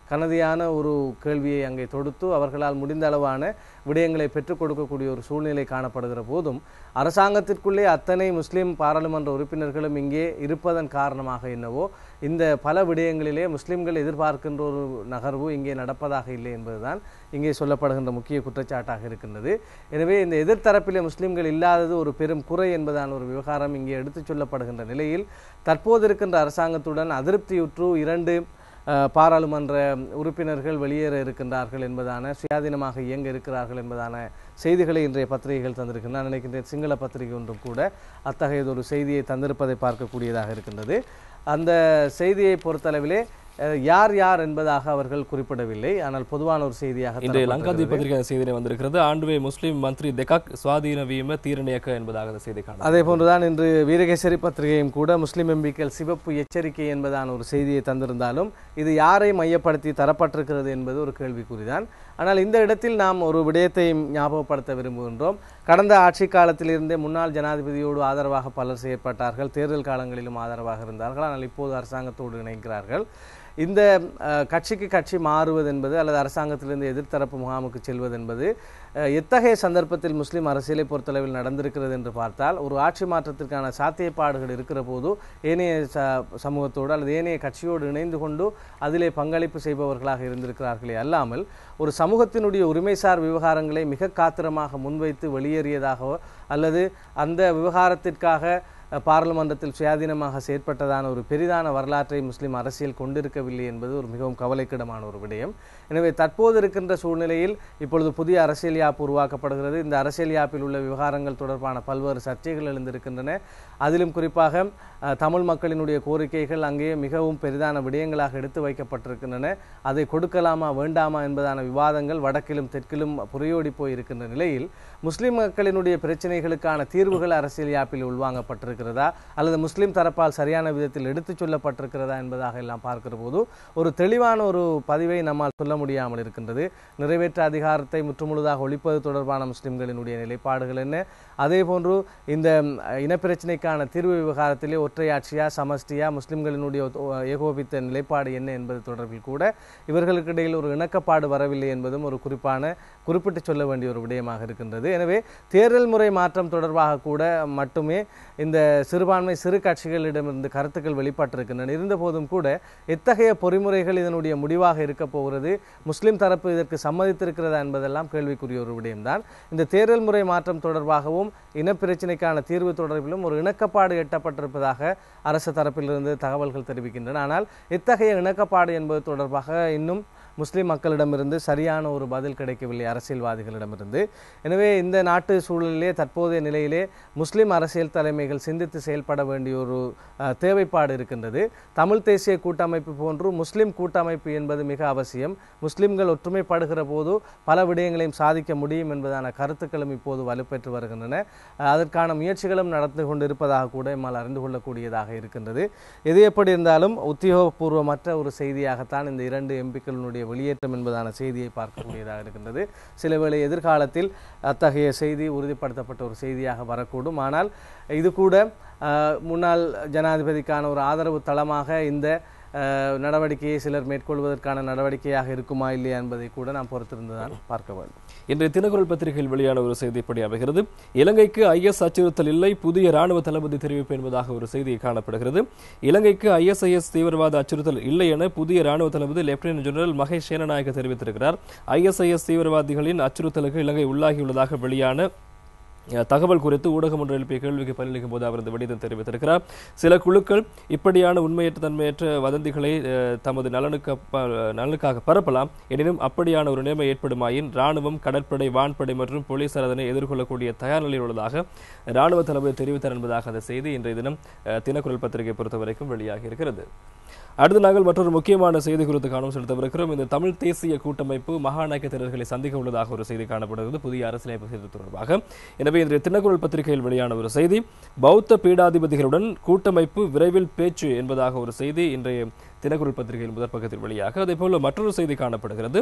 கனதியான ஒரு கேள்வியை அங்கே தொடுத்து அவர்களால் முடிந்த அளவான விடயங்களை பெற்றுக் கொடுக்கக்கூடிய ஒரு சூழ்நிலை காணப்படுகிற போதும் அரசாங்கத்திற்குள்ளே அத்தனை முஸ்லிம் பாராளுமன்ற உறுப்பினர்களும் இங்கே இருப்பதன் காரணமாக என்னவோ இந்த பல விடயங்களிலே முஸ்லிம்கள் எதிர்பார்க்கின்ற ஒரு நகர்வு இங்கே நடப்பதாக இல்லை என்பதுதான் இங்கே சொல்லப்படுகின்ற முக்கிய குற்றச்சாட்டாக இருக்கின்றது எனவே இந்த எதிர்த்தரப்பிலே முஸ்லிம்கள் இல்லாதது ஒரு பெரும் குறை என்பதான ஒரு விவகாரம் இங்கே எடுத்துச் சொல்லப்படுகின்ற நிலையில் தற்போது இருக்கின்ற அரசாங்கத்துடன் அதிருப்தியுற்று இரண்டு அஹ், பாராளுமன்ற உறுப்பினர்கள் வெளியேற இருக்கின்றார்கள் என்பதான சுயாதீனமாக இயங்க இருக்கிறார்கள் என்பதான செய்திகளை இன்றைய பத்திரிகைகள் தந்திருக்கின்றன நான் நினைக்கின்றேன் சிங்கள பத்திரிகை ஒன்றும் கூட அத்தகையதொரு செய்தியை தந்திருப்பதை பார்க்கக்கூடியதாக இருக்கின்றது அந்த செய்தியை பொறுத்தளவிலே அஹ், யார் யார் என்பதாக அவர்கள் குறிப்பிடவில்லை ஆனால் பொதுவான ஒரு செய்தியாக
இன்றைய
தரப்பட்டிருக்கிறது.
லங்காதீப் பத்திரிகை அந்த செய்தியிலே வந்திருக்கிறது ஆண்டுவே முஸ்லிம் மந்திரி தெகாக் சுவாதீன வீம தீரணியக்க என்பதாக அந்த செய்தி காண
அதே போன்றுதான் இன்று வீரகேசரி பத்திரிகையும் கூட முஸ்லிம் எம்பிக்கள் சிவப்பு எச்சரிக்கை என்பதான ஒரு செய்தியை தந்திருந்தாலும் இது யாரை மையப்படுத்தி தரப்பட்டிருக்கிறது என்பது ஒரு கேள்விக்குறிதான் ஆனால் இந்த இடத்தில் நாம் ஒரு விடயத்தை ஞாபகப்படுத்த விரும்புகின்றோம் கடந்த ஆட்சி காலத்திலிருந்தே முன்னாள் ஜனாதிபதியோடு ஆதரவாக பலர் செயற்பட்டார்கள் தேர்தல் காலங்களிலும் ஆதரவாக இருந்தார்கள் ஆனால் இப்போது அரசாங்கத்தோடு இணைக்கிறார்கள் இந்த அஹ், கட்சிக்கு கட்சி மாறுவது என்பது அல்லது அரசாங்கத்திலிருந்து எதிர்த்தரப்பு முகாமுக்கு செல்வது என்பது அஹ், எத்தகைய சந்தர்ப்பத்தில் முஸ்லிம் அரசியலை பொறுத்தளவில் நடந்திருக்கிறது என்று பார்த்தால் ஒரு ஆட்சி மாற்றத்திற்கான சாத்தியப்பாடுகள் இருக்கிற போது ஏனைய ச- சமூகத்தோடு அல்லது ஏனைய கட்சியோடு இணைந்து கொண்டு அதிலே பங்களிப்பு செய்பவர்களாக இருந்திருக்கிறார்களே அல்லாமல் ஒரு சமூகத்தினுடைய உரிமைசார் விவகாரங்களை மிக காத்திரமாக முன்வைத்து வெளியேறியதாகவோ அல்லது அந்த விவகாரத்திற்காக அஹ், பாராளுமன்றத்தில் சுயாதீனமாக செயற்பட்டதான ஒரு பெரிதான வரலாற்றை முஸ்லிம் அரசியல் கொண்டிருக்கவில்லை என்பது ஒரு மிகவும் கவலைக்கிடமான ஒரு விடயம் எனவே தற்போது இருக்கின்ற சூழ்நிலையில் இப்பொழுது புதிய அரசியல் யாப்பு உருவாக்கப்படுகிறது இந்த அரசியல் யாப்பில் உள்ள விவகாரங்கள் தொடர்பான பல்வேறு சர்ச்சைகள் எழுந்திருக்கின்றன அதிலும் குறிப்பாக அஹ், தமிழ் மக்களினுடைய கோரிக்கைகள் அங்கே மிகவும் பெரிதான விடயங்களாக எடுத்து வைக்கப்பட்டிருக்கின்றன அதை கொடுக்கலாமா வேண்டாமா என்பதான விவாதங்கள் வடக்கிலும் தெற்கிலும் புரையோடி போய் இருக்கின்ற நிலையில் முஸ்லிம் மக்களினுடைய பிரச்சனைகளுக்கான தீர்வுகள் அரசியல் யாப்பில் உள்வாங்கப்பட்டிருக்கிறதா அல்லது முஸ்லிம் தரப்பால் சரியான விதத்தில் எடுத்துச் சொல்லப்பட்டிருக்கிறதா என்பதாக எல்லாம் பார்க்கிற போது ஒரு தெளிவான ஒரு பதிவை நம்மால் சொல்ல முடியாமல் இருக்கின்றது நிறைவேற்ற அதிகாரத்தை முற்றுமுழுதாக ஒழிப்பது தொடர்பான முஸ்லிம்களினுடைய நிலைப்பாடுகள் என்ன அதே போன்று இந்த ம், இனப்பிரச்சினைக்கான தீர்வு விவகாரத்திலே ஒற்றையாட்சியா சமஷ்டியா முஸ்லிம்களினுடைய ஒத்து- ஏகோபித்த நிலைப்பாடு என்ன என்பது தொடர்பில் கூட இவர்களுக்கு இடையில் ஒரு இணக்கப்பாடு வரவில்லை என்பதும் ஒரு குறிப்பான குறிப்பிட்டு சொல்ல வேண்டிய ஒரு விடயமாக இருக்கின்றது எனவே தேர்தல் முறை மாற்றம் தொடர்பாக கூட மட்டுமே இந்த சிறுபான்மை சிறு கட்சிகளிடமிருந்து கருத்துக்கள் வெளிப்பட்டிருக்கின்றன இருந்தபோதும் கூட எத்தகைய பொறிமுறைகள் இதனுடைய முடிவாக இருக்க போகிறது முஸ்லிம் தரப்பு இதற்கு சம்மதித்திருக்கிறதா என்பதெல்லாம் கேள்விக்குரிய ஒரு விடயம்தான் இந்த தேர்தல் முறை மாற்றம் தொடர்பாகவும் இனப்பிரச்சினைக்கான தீர்வு தொடர்பிலும் ஒரு இணக்கப்பாடு எட்டப்பட்டிருப்பதாக அரசு தரப்பிலிருந்து தகவல்கள் தெரிவிக்கின்றன ஆனால் இத்தகைய இணக்கப்பாடு என்பது தொடர்பாக இன்னும் முஸ்லிம் மக்களிடமிருந்து சரியான ஒரு பதில் கிடைக்கவில்லை அரசியல்வாதிகளிடமிருந்து எனவே இந்த நாட்டு சூழலிலே தற்போதைய நிலையிலே முஸ்லிம் அரசியல் தலைமைகள் சிந்தித்து செயல்பட வேண்டிய ஒரு அஹ், தேவைப்பாடு இருக்கின்றது தமிழ் தேசிய கூட்டமைப்பு போன்று முஸ்லிம் கூட்டமைப்பு என்பது மிக அவசியம் முஸ்லிம்கள் ஒற்றுமைப்படுகிற போது பல விடயங்களையும் சாதிக்க முடியும் என்பதான கருத்துக்களும் இப்போது வலுப்பெற்று வருகின்றன அஹ், அதற்கான முயற்சிகளும் நடந்து கொண்டிருப்பதாக கூட எம்மால் அறிந்து கொள்ளக்கூடியதாக இருக்கின்றது எது எப்படி இருந்தாலும் உத்தியோகபூர்வமற்ற ஒரு செய்தியாகத்தான் இந்த இரண்டு எம்பிக்களினுடைய வெளியேற்றம் என்பதான செய்தியை பார்க்கக்கூடியதாக இருக்கின்றது சில வேளை எதிர்காலத்தில் அத்தகைய செய்தி உறுதிப்படுத்தப்பட்ட ஒரு செய்தியாக வரக்கூடும் ஆனால் இது கூட அஹ், முன்னாள் ஜனாதிபதிக்கான ஒரு ஆதரவு தளமாக இந்த அஹ், நடவடிக்கையை சிலர் மேற்கொள்வதற்கான நடவடிக்கையாக இருக்குமா இல்லையா என்பதை கூட நாம் பொறுத்திருந்துதான் பார்க்க வேண்டும்
இன்றைய தினக்குரல் பத்திரிகையில் வெளியான ஒரு செய்தி இப்படி அமைகிறது இலங்கைக்கு ஐஎஸ் அச்சுறுத்தல் இல்லை புதிய ராணுவ தளபதி தெரிவிப்பு என்பதாக ஒரு செய்தி காணப்படுகிறது இலங்கைக்கு ஐஎஸ்ஐஎஸ் தீவிரவாத அச்சுறுத்தல் இல்லை என புதிய ராணுவ தளபதி லெப்டினன்ட் ஜெனரல் மகேஷ் சேனநாயக்க தெரிவித்திருக்கிறார் ஐஎஸ்ஐஎஸ் தீவிரவாதிகளின் அச்சுறுத்தலுக்கு இலங்கை உள்ளாகியுள்ளதாக வெளியான அஹ், தகவல் குறித்து ஊடகம் ஒன்று எழுப்பிய கேள்விக்கு பதிலளிக்கும் போது அவர் இந்த விடயத்தை தெரிவித்திருக்கிறார் சில குழுக்கள் இப்படியான உண்மையற்ற தன்மையற்ற வதந்திகளை அஹ், தமது நலனுக்கு அப்ப- நலனுக்காக பரப்பலாம் எனினும் அப்படியான ஒரு நிலைமை ஏற்படுமாயின் ராணுவம் கடற்படை வான்படை மற்றும் போலீசார் அதனை எதிர்கொள்ளக்கூடிய தயார் நிலையில் உள்ளதாக ராணுவ தளபதி தெரிவித்தார் என்பதாக அந்த செய்தி இன்றைய தினம் அஹ், தினக்குரல் பத்திரிகை பொறுத்தவரைக்கும் வெளியாகி இருக்கிறது அடுத்து நாங்கள் மற்றொரு முக்கியமான செய்தி குறித்து கவனம் செலுத்தவிருக்கிறோம் இந்த தமிழ் தேசிய கூட்டமைப்பு மகாநாயக்க தேர்தல்களை சந்திக்க உள்ளதாக ஒரு செய்தி காணப்படுகிறது புதிய அரசியலமைப்பு செய்தி தொடர்பாக எனவே இன்றைய தினக்குரல் பத்திரிகையில் வெளியான ஒரு செய்தி பௌத்த பீடாதிபதிகளுடன் கூட்டமைப்பு விரைவில் பேச்சு என்பதாக ஒரு செய்தி இன்றைய தினக்குரல் பத்திரிகையில் முதற் பக்கத்தில் வெளியாக அதே போல மற்றொரு செய்தி காணப்படுகிறது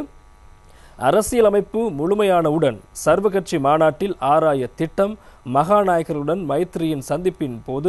அரசியலமைப்பு முழுமையானவுடன் சர்வகட்சி மாநாட்டில் ஆராய திட்டம் மகாநாயகருடன் மைத்ரியின் சந்திப்பின் போது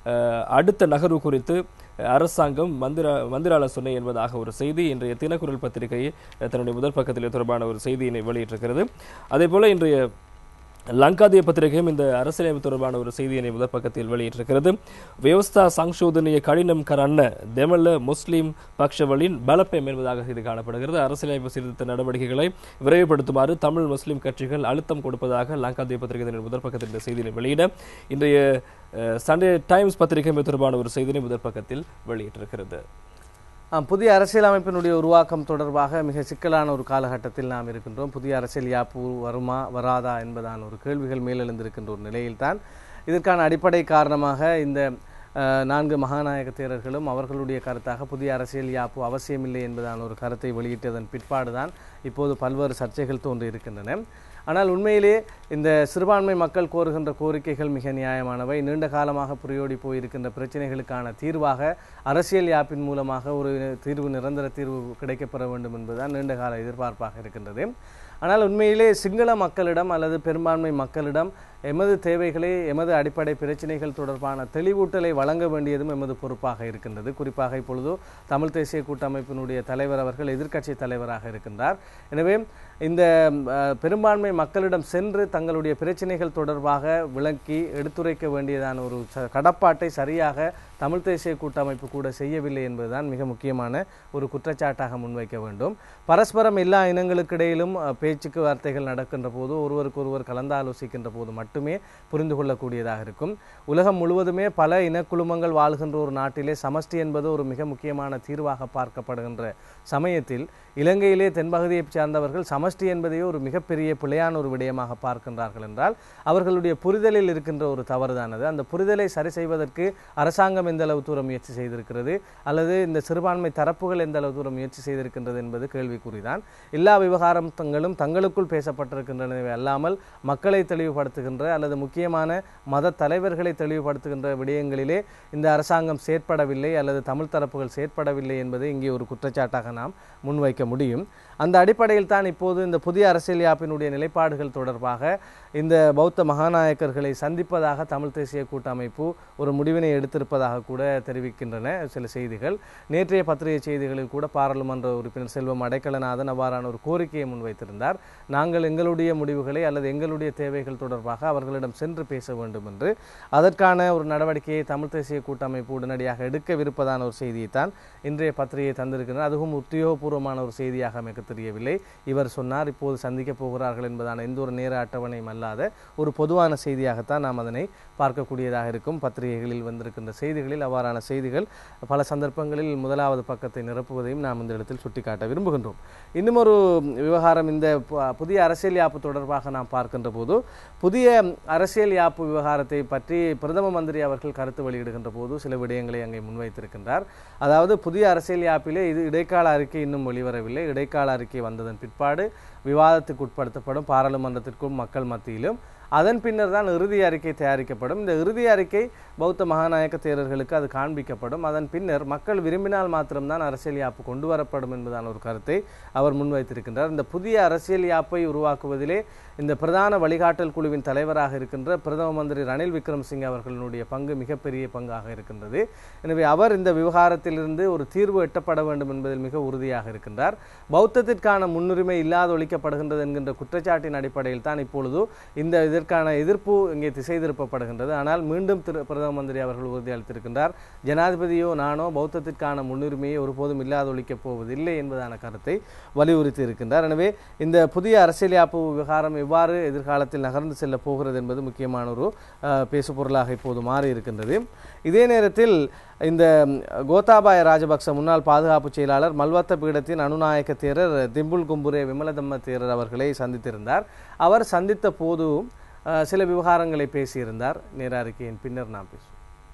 அஹ், அடுத்த நகர்வு குறித்து அரசாங்கம் மந்திர மந்திராலோசனை என்பதாக ஒரு செய்தி இன்றைய தினக்குரல் பத்திரிகை அஹ், தன்னுடைய முதல் பக்கத்தில் தொடர்பான ஒரு செய்தியினை வெளியிட்டிருக்கிறது அதே போல இன்றைய லங்காதிய பத்திரிகையும் இந்த அரசியலமைப்பு தொடர்பான ஒரு செய்தியினை முதல் பக்கத்தில் வெளியிட்டிருக்கிறது ವ್ಯವಸ್ಥಾ ಸಂಶೋಧನೆಯ ಕಡಿನಂ ಕರನ್ನ ದೆಮல்ல முஸ்லிம் பக்ஷவலின் பலப்பெம் என்பதாக இது காணப்படுகிறது அரசியலமைப்பு சீர்திருத்த நடவடிக்கைகளை விரைவுபடுத்துமாறு தமிழ் முஸ்லிம் கட்சிகள் அழுத்தம் கொடுப்பதாக லங்காதிய பத்திரிகை தன்னுடைய முதல் பக்கத்தில் இந்த செய்தியினை வெளியிட இன்றைய அஹ், சண்டே டைம்ஸ் பத்திரிகை இது தொடர்பான ஒரு செய்தியினை முதல் பக்கத்தில் வெளியிட்டிருக்கிறது
ஆம், புதிய அரசியலமைப்பினுடைய உருவாக்கம் தொடர்பாக மிக சிக்கலான ஒரு காலகட்டத்தில் நாம் இருக்கின்றோம் புதிய அரசியல் யாப்பு வருமா வராதா என்பதான ஒரு கேள்விகள் மேலெழுந்திருக்கின்ற ஒரு நிலையில்தான் இதற்கான அடிப்படை காரணமாக இந்த அஹ், நான்கு மகாநாயக தேரர்களும் அவர்களுடைய கருத்தாக புதிய அரசியல் யாப்பு அவசியமில்லை என்பதான ஒரு கருத்தை வெளியிட்டதன் பிற்பாடுதான் இப்போது பல்வேறு சர்ச்சைகள் தோன்றி இருக்கின்றன ஆனால் உண்மையிலே இந்த சிறுபான்மை மக்கள் கோருகின்ற கோரிக்கைகள் மிக நியாயமானவை நீண்ட காலமாக புரியோடி போயிருக்கின்ற பிரச்சனைகளுக்கான தீர்வாக அரசியல் யாப்பின் மூலமாக ஒரு தீர்வு நிரந்தர தீர்வு கிடைக்கப்பெற வேண்டும் என்பதுதான் நீண்ட கால எதிர்பார்ப்பாக இருக்கின்றது ஆனால் உண்மையிலே சிங்கள மக்களிடம் அல்லது பெரும்பான்மை மக்களிடம் எமது தேவைகளை எமது அடிப்படை பிரச்சனைகள் தொடர்பான தெளிவூட்டலை வழங்க வேண்டியதும் எமது பொறுப்பாக இருக்கின்றது குறிப்பாக இப்பொழுது தமிழ் தேசிய கூட்டமைப்பினுடைய தலைவர் அவர்கள் எதிர்க்கட்சி தலைவராக இருக்கின்றார் எனவே இந்த அஹ், பெரும்பான்மை மக்களிடம் சென்று தங்களுடைய பிரச்சனைகள் தொடர்பாக விளக்கி எடுத்துரைக்க வேண்டியதான ஒரு ச- கடப்பாட்டை சரியாக தமிழ் தேசிய கூட்டமைப்பு கூட செய்யவில்லை என்பதுதான் மிக முக்கியமான ஒரு குற்றச்சாட்டாக முன்வைக்க வேண்டும் பரஸ்பரம் எல்லா இனங்களுக்கிடையிலும் அஹ், பேச்சுக்கு வார்த்தைகள் நடக்கின்ற போது ஒருவருக்கு ஒருவர் கலந்தாலோசிக்கின்ற போது மட்டுமே புரிந்து கொள்ளக்கூடியதாக இருக்கும் உலகம் முழுவதுமே பல இனக்குழுமங்கள் வாழ்கின்ற ஒரு நாட்டிலே சமஷ்டி என்பது ஒரு மிக முக்கியமான தீர்வாக பார்க்கப்படுகின்ற சமயத்தில் இலங்கையிலே தென்பகுதியைச் சார்ந்தவர்கள் சமஷ்டி என்பதையே ஒரு மிகப்பெரிய பிழையான ஒரு விடயமாக பார்க்கின்றார்கள் என்றால் அவர்களுடைய புரிதலில் இருக்கின்ற ஒரு தவறுதானது அந்த புரிதலை சரி செய்வதற்கு அரசாங்கம் எந்த அளவு தூரம் முயற்சி செய்திருக்கிறது அல்லது இந்த சிறுபான்மை தரப்புகள் எந்த அளவு தூரம் முயற்சி செய்திருக்கின்றது என்பது கேள்விக்குறிதான் எல்லா விவகாரங்களும் தங்களுக்குள் பேசப்பட்டிருக்கின்றனவே அல்லாமல் மக்களை தெளிவுபடுத்துகின்ற அல்லது முக்கியமான மத தலைவர்களை தெளிவுபடுத்துகின்ற விடயங்களிலே இந்த அரசாங்கம் செயற்படவில்லை அல்லது தமிழ் தரப்புகள் செயற்படவில்லை என்பது இங்கே ஒரு குற்றச்சாட்டாக நாம் முன்வைக்க முடியும் அந்த அடிப்படையில் தான் இப்போது இந்த புதிய அரசியல் யாப்பினுடைய நிலைப்பாடுகள் தொடர்பாக இந்த பௌத்த மகாநாயக்கர்களை சந்திப்பதாக தமிழ் தேசிய கூட்டமைப்பு ஒரு முடிவினை எடுத்திருப்பதாக கூட தெரிவிக்கின்றன சில செய்திகள் நேற்றைய பத்திரிகை செய்திகளில் கூட பாராளுமன்ற உறுப்பினர் செல்வம் அடைக்கலநாதன் அவ்வாறான ஒரு கோரிக்கையை முன்வைத்திருந்தார் நாங்கள் எங்களுடைய முடிவுகளை அல்லது எங்களுடைய தேவைகள் தொடர்பாக அவர்களிடம் சென்று பேச வேண்டும் என்று அதற்கான ஒரு நடவடிக்கையை தமிழ் தேசிய கூட்டமைப்பு உடனடியாக எடுக்கவிருப்பதான ஒரு செய்தியை தான் இன்றைய பத்திரிகை தந்திருக்கிறார் அதுவும் உத்தியோகபூர்வமான ஒரு செய்தியாக எனக்கு தெரியவில்லை இவர் சொன்னார் இப்போது சந்திக்க போகிறார்கள் என்பதான எந்த ஒரு நேர அட்டவணையும் அல்லாத ஒரு பொதுவான செய்தியாகத்தான் நாம் அதனை பார்க்கக்கூடியதாக இருக்கும் பத்திரிகைகளில் வந்திருக்கின்ற செய்திகளில் அவ்வாறான செய்திகள் பல சந்தர்ப்பங்களில் முதலாவது பக்கத்தை நிரப்புவதையும் நாம் இந்த இடத்தில் சுட்டிக்காட்ட விரும்புகின்றோம் இன்னும் ஒரு விவகாரம் இந்த பு- புதிய அரசியல் யாப்பு தொடர்பாக நாம் பார்க்கின்ற போது புதிய அரசியல் யாப்பு விவகாரத்தை பற்றி பிரதம மந்திரி அவர்கள் கருத்து வெளியிடுகின்ற போது சில விடயங்களை அங்கே முன்வைத்திருக்கின்றார் அதாவது புதிய அரசியல் யாப்பிலே இது இடைக்கால அறிக்கை இன்னும் வெளிவரவில்லை இடைக்கால அறிக்கை வந்ததன் பிற்பாடு விவாதத்துக்கு உட்படுத்தப்படும் பாராளுமன்றத்திற்கும் மக்கள் மத்தியிலும் அதன் பின்னர் தான் இறுதி அறிக்கை தயாரிக்கப்படும் இந்த இறுதி அறிக்கை பௌத்த மகாநாயக்க தேரர்களுக்கு அது காண்பிக்கப்படும் அதன் பின்னர் மக்கள் விரும்பினால் மாத்திரம்தான் அரசியல் யாப்பு கொண்டு வரப்படும் என்பதான ஒரு கருத்தை அவர் முன்வைத்திருக்கின்றார் இந்த புதிய அரசியல் யாப்பை உருவாக்குவதிலே இந்த பிரதான வழிகாட்டல் குழுவின் தலைவராக இருக்கின்ற பிரதம மந்திரி ரணில் விக்ரம்சிங் அவர்களுடைய பங்கு மிகப்பெரிய பங்காக இருக்கின்றது எனவே அவர் இந்த விவகாரத்திலிருந்து ஒரு தீர்வு எட்டப்பட வேண்டும் என்பதில் மிக உறுதியாக இருக்கின்றார் பௌத்தத்திற்கான முன்னுரிமை இல்லாது ஒழிக்கப்படுகின்றது என்கின்ற குற்றச்சாட்டின் அடிப்படையில் தான் இப்பொழுது இந்த இதற்கான எதிர்ப்பு இங்கே திசை திருப்பப்படுகின்றது ஆனால் மீண்டும் திரு பிரதம மந்திரி அவர்கள் உறுதியளித்திருக்கின்றார் ஜனாதிபதியோ நானோ பௌத்தத்திற்கான முன்னுரிமையை ஒருபோதும் இல்லாது ஒழிக்கப் போவதில்லை என்பதான கருத்தை வலியுறுத்தி இருக்கின்றார் எனவே இந்த புதிய அரசியல் யாப்பு விவகாரம் எவ்வாறு எதிர்காலத்தில் நகர்ந்து செல்ல போகிறது என்பது முக்கியமான ஒரு அஹ், பேசுபொருளாக இப்போது மாறி இருக்கின்றது இதே நேரத்தில் இந்த ம், கோத்தாபாய ராஜபக்ச முன்னாள் பாதுகாப்பு செயலாளர் மல்வத்த பீடத்தின் அனுநாயக்க தேரர் திம்புல் கும்புரே விமலதம்ம தேரர் அவர்களை சந்தித்திருந்தார் அவர் சந்தித்த போது அஹ், சில விவகாரங்களை பேசியிருந்தார் நேர அறிக்கையின் பின்னர் நாம் பேசுவோம்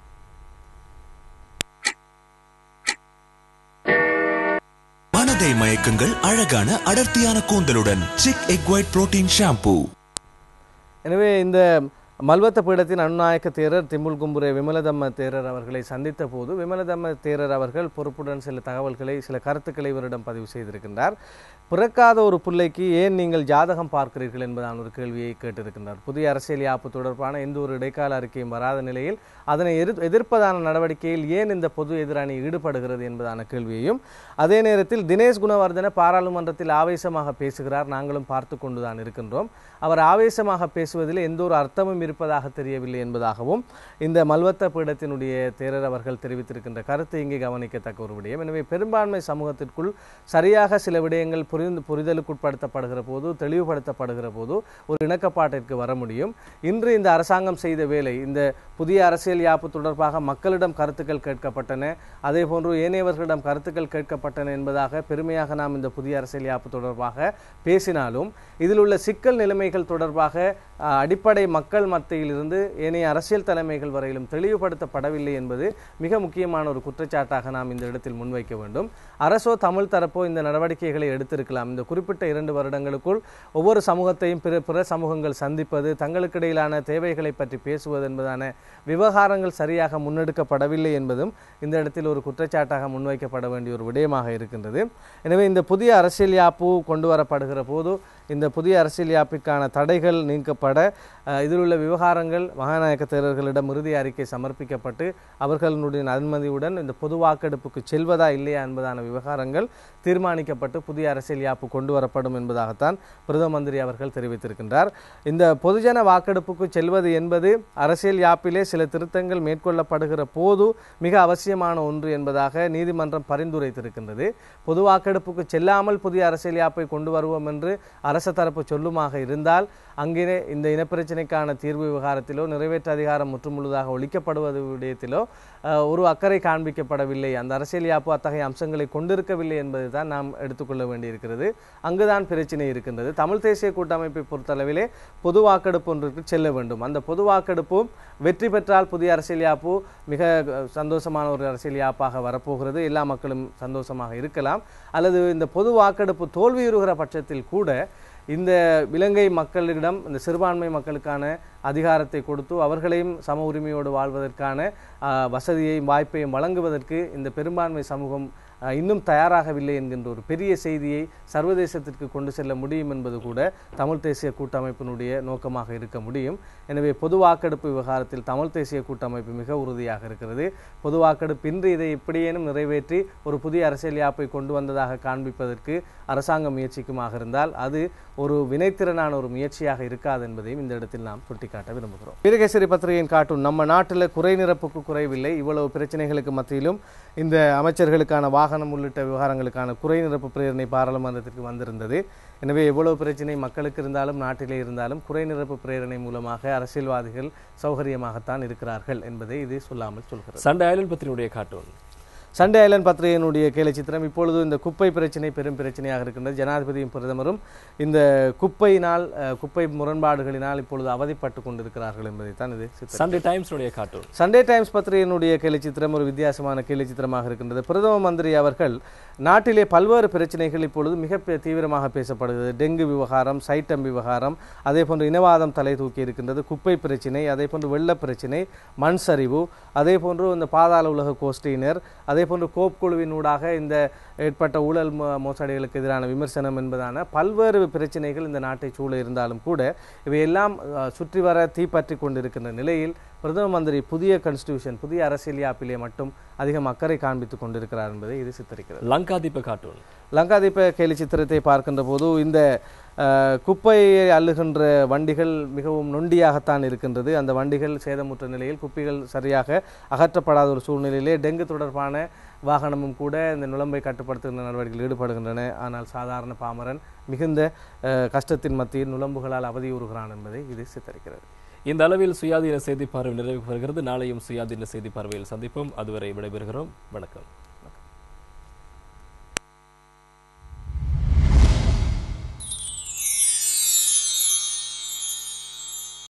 மனதை மயக்குங்கள் அழகான அடர்த்தியான கூந்தலுடன் Chik egg white protein shampoo
எனவே இந்த மல்வத்த பீடத்தின் அனுநாயக்க தேரர் திமுல் கும்புரே விமலதம்ம தேரர் அவர்களை சந்தித்த போது விமலதம்ம தேரர் அவர்கள் பொறுப்புடன் சில தகவல்களை சில கருத்துக்களை இவரிடம் பதிவு செய்திருக்கின்றார் பிறக்காத ஒரு பிள்ளைக்கு ஏன் நீங்கள் ஜாதகம் பார்க்கிறீர்கள் என்பதான ஒரு கேள்வியை கேட்டிருக்கின்றார் புதிய அரசியல் யாப்பு தொடர்பான எந்த ஒரு இடைக்கால அறிக்கையும் வராத நிலையில் அதனை எதிர் எதிர்ப்பதான நடவடிக்கையில் ஏன் இந்த பொது எதிரணி ஈடுபடுகிறது என்பதான கேள்வியையும் அதே நேரத்தில் தினேஷ் குணவர்தன பாராளுமன்றத்தில் ஆவேசமாக பேசுகிறார் நாங்களும் பார்த்து கொண்டுதான் இருக்கின்றோம் அவர் ஆவேசமாக பேசுவதில் எந்த ஒரு அர்த்தமும் இருப்பதாக தெரியவில்லை என்பதாகவும் இந்த மல்வத்த பீடத்தினுடைய தேரர் அவர்கள் தெரிவித்திருக்கின்ற கருத்து இங்கே கவனிக்கத்தக்க ஒரு விடயம் எனவே பெரும்பான்மை சமூகத்திற்குள் சரியாக சில விடயங்கள் புரிந்து புரிதலுக்குட்படுத்தப்படுகிற போது தெளிவுபடுத்தப்படுகிற போது ஒரு இணக்கப்பாட்டிற்கு வர முடியும் இன்று இந்த அரசாங்கம் செய்த வேலை இந்த புதிய அரசியல் யாப்பு தொடர்பாக மக்களிடம் கருத்துக்கள் கேட்கப்பட்டன அதே போன்று ஏனையவர்களிடம் கருத்துக்கள் கேட்கப்பட்டன என்பதாக பெருமையாக நாம் இந்த புதிய அரசியல் யாப்பு தொடர்பாக பேசினாலும் இதில் உள்ள சிக்கல் நிலைமைகள் தொடர்பாக அஹ், அடிப்படை மக்கள் மத்தியிலிருந்து ஏனைய அரசியல் தலைமைகள் வரையிலும் தெளிவுபடுத்தப்படவில்லை என்பது மிக முக்கியமான ஒரு குற்றச்சாட்டாக நாம் இந்த இடத்தில் முன்வைக்க வேண்டும் அரசோ தமிழ் தரப்போ இந்த நடவடிக்கைகளை எடுத்திருக்கலாம் இந்த குறிப்பிட்ட இரண்டு வருடங்களுக்குள் ஒவ்வொரு சமூகத்தையும் பிற பிற சமூகங்கள் சந்திப்பது தங்களுக்கிடையிலான தேவைகளை பற்றி பேசுவது என்பதான விவகாரங்கள் சரியாக முன்னெடுக்கப்படவில்லை என்பதும் இந்த இடத்தில் ஒரு குற்றச்சாட்டாக முன்வைக்கப்பட வேண்டிய ஒரு விடயமாக இருக்கின்றது எனவே இந்த புதிய அரசியல் யாப்பு கொண்டு வரப்படுகிற போது இந்த புதிய அரசியல் யாப்பிற்கான தடைகள் நீக்கப்பட அஹ், இதில் உள்ள விவகாரங்கள் மகாநாயக்க தேரர்களிடம் இறுதி அறிக்கை சமர்ப்பிக்கப்பட்டு அவர்களுடைய அனுமதியுடன் இந்த பொது வாக்கெடுப்புக்கு செல்வதா இல்லையா என்பதான விவகாரங்கள் தீர்மானிக்கப்பட்டு புதிய அரசியல் யாப்பு கொண்டு வரப்படும் என்பதாகத்தான் பிரதம மந்திரி அவர்கள் தெரிவித்திருக்கின்றார் இந்த பொதுஜன வாக்கெடுப்புக்கு செல்வது என்பது அரசியல் யாப்பிலே சில திருத்தங்கள் மேற்கொள்ளப்படுகிற போது மிக அவசியமான ஒன்று என்பதாக நீதிமன்றம் பரிந்துரைத்திருக்கின்றது பொது வாக்கெடுப்புக்கு செல்லாமல் புதிய அரசியல் யாப்பை கொண்டு வருவோம் என்று அரச தரப்பு சொல்லுமாக இருந்தால் அங்கே இந்த இனப்பிரச்சினைக்கான தீர்வு விவகாரத்திலோ நிறைவேற்று அதிகாரம் முற்றுமுழுதாக ஒழிக்கப்படுவது விடயத்திலோ அஹ், ஒரு அக்கறை காண்பிக்கப்படவில்லை அந்த அரசியல் யாப்பு அத்தகைய அம்சங்களை கொண்டிருக்கவில்லை என்பதை தான் நாம் எடுத்துக்கொள்ள வேண்டியிருக்கிறது அங்குதான் பிரச்சனை இருக்கின்றது தமிழ் தேசிய கூட்டமைப்பை பொறுத்தளவிலே பொது வாக்கெடுப்பு ஒன்றுக்கு செல்ல வேண்டும் அந்த பொது வாக்கெடுப்பும் வெற்றி பெற்றால் புதிய அரசியல் யாப்பு மிக அஹ், சந்தோஷமான ஒரு அரசியல் யாப்பாக வரப்போகிறது எல்லா மக்களும் சந்தோஷமாக இருக்கலாம் அல்லது இந்த பொது வாக்கெடுப்பு தோல்வியுறுகிற பட்சத்தில் கூட இந்த இலங்கை மக்களிடம் இந்த சிறுபான்மை மக்களுக்கான அதிகாரத்தை கொடுத்து அவர்களையும் சம உரிமையோடு வாழ்வதற்கான ஆஹ், வசதியையும் வாய்ப்பையும் வழங்குவதற்கு இந்த பெரும்பான்மை சமூகம் ஆஹ், இன்னும் தயாராகவில்லை என்கின்ற ஒரு பெரிய செய்தியை சர்வதேசத்திற்கு கொண்டு செல்ல முடியும் என்பது கூட தமிழ் தேசிய கூட்டமைப்பினுடைய நோக்கமாக இருக்க முடியும் எனவே பொது வாக்கெடுப்பு விவகாரத்தில் தமிழ் தேசிய கூட்டமைப்பு மிக உறுதியாக இருக்கிறது பொது வாக்கெடுப்பு இன்று இதை எப்படியேனும் நிறைவேற்றி ஒரு புதிய அரசியல் யாப்பை கொண்டு வந்ததாக காண்பிப்பதற்கு அரசாங்கம் முயற்சிக்குமாக இருந்தால் அது ஒரு வினைத்திறனான ஒரு முயற்சியாக இருக்காது என்பதையும் இந்த இடத்தில் நாம் சுட்டிக்காட்ட விரும்புகிறோம் வீரகேசரி பத்திரிகையின் காட்டும் நம்ம நாட்டில் குறை நிரப்புக்கு குறைவில்லை இவ்வளவு பிரச்சனைகளுக்கு மத்தியிலும் இந்த அமைச்சர்களுக்கான வாகனம் உள்ளிட்ட விவகாரங்களுக்கான குறை நிரப்பு பிரேரணை பாராளுமன்றத்திற்கு வந்திருந்தது எனவே எவ்வளவு பிரச்சனை மக்களுக்கு இருந்தாலும் நாட்டிலே இருந்தாலும் குறை நிரப்பு பிரேரணை மூலமாக அரசியல்வாதிகள் சௌகரியமாகத்தான் இருக்கிறார்கள் என்பதை இது சொல்லாமல் சொல்கிறது
சண்டை ஐலண்ட் பத்திரிகையுடைய கார்ட்டூன்
சண்டே ஐலண்ட் பத்திரிகையினுடைய கேலி சித்திரம் இப்பொழுது இந்த குப்பை பிரச்சனை பெரும் பிரச்சனையாக இருக்கின்றது ஜனாதிபதியும் பிரதமரும் இந்த குப்பையினால் அஹ், குப்பை முரண்பாடுகளினால் இப்பொழுது அவதிப்பட்டு கொண்டிருக்கிறார்கள் என்பதைத்தான் இது சித்தரிக்கிறது.
சண்டே டைம்ஸுடைய கார்ட்டூன்
சண்டே டைம்ஸ் பத்திரிகையினுடைய கேலி சித்திரம் ஒரு வித்தியாசமான கேலி சித்திரமாக இருக்கின்றது பிரதம மந்திரி அவர்கள் நாட்டிலே பல்வேறு பிரச்சனைகள் இப்பொழுது மிக பே- தீவிரமாக பேசப்படுகிறது டெங்கு விவகாரம் சைட்டம் விவகாரம் அதே போன்று இனவாதம் தலை தூக்கி இருக்கின்றது குப்பை பிரச்சினை அதே போன்று வெள்ள பிரச்சினை மண் சரிவு அதே போன்று இந்த பாதாள உலக கோஷ்டியினர் அதே போன்று கோப் குழுவினூடாக இந்த ஏற்பட்ட ஊழல் மோ- மோசடிகளுக்கு எதிரான விமர்சனம் என்பதான பல்வேறு பிரச்சனைகள் இந்த நாட்டை சூழ இருந்தாலும் கூட இவையெல்லாம் அஹ், சுற்றி வர தீப்பற்றி கொண்டிருக்கின்ற நிலையில் பிரதம மந்திரி புதிய கான்ஸ்டியூஷன் புதிய அரசியல் யாப்பிலே மட்டும் அதிகம் அக்கறை காண்பித்துக் கொண்டிருக்கிறார் என்பதை இது சித்தரிக்கிறது
லங்காதீப கார்ட்டூன்
லங்காதீப கேலி சித்திரத்தை பார்க்கின்ற போது இந்த அஹ், குப்பையை அள்ளுகின்ற வண்டிகள் மிகவும் நொண்டியாகத்தான் இருக்கின்றது அந்த வண்டிகள் சேதமுற்ற நிலையில் குப்பைகள் சரியாக அகற்றப்படாத ஒரு சூழ்நிலையிலே டெங்கு தொடர்பான வாகனமும் கூட இந்த நுழம்பை கட்டுப்படுத்துகின்ற நடவடிக்கையில் ஈடுபடுகின்றன ஆனால் சாதாரண பாமரன் மிகுந்த அஹ், கஷ்டத்தின் மத்தியில் நுழம்புகளால் அவதியுறுகிறான் என்பதை இது சித்தரிக்கிறது
இந்த அளவில் சுயாதீன செய்தி பார்வை நிறைவு பெறுகிறது நாளையும் சுயாதீன செய்தி பார்வையில் சந்திப்போம் அதுவரை விடைபெறுகிறோம் வணக்கம்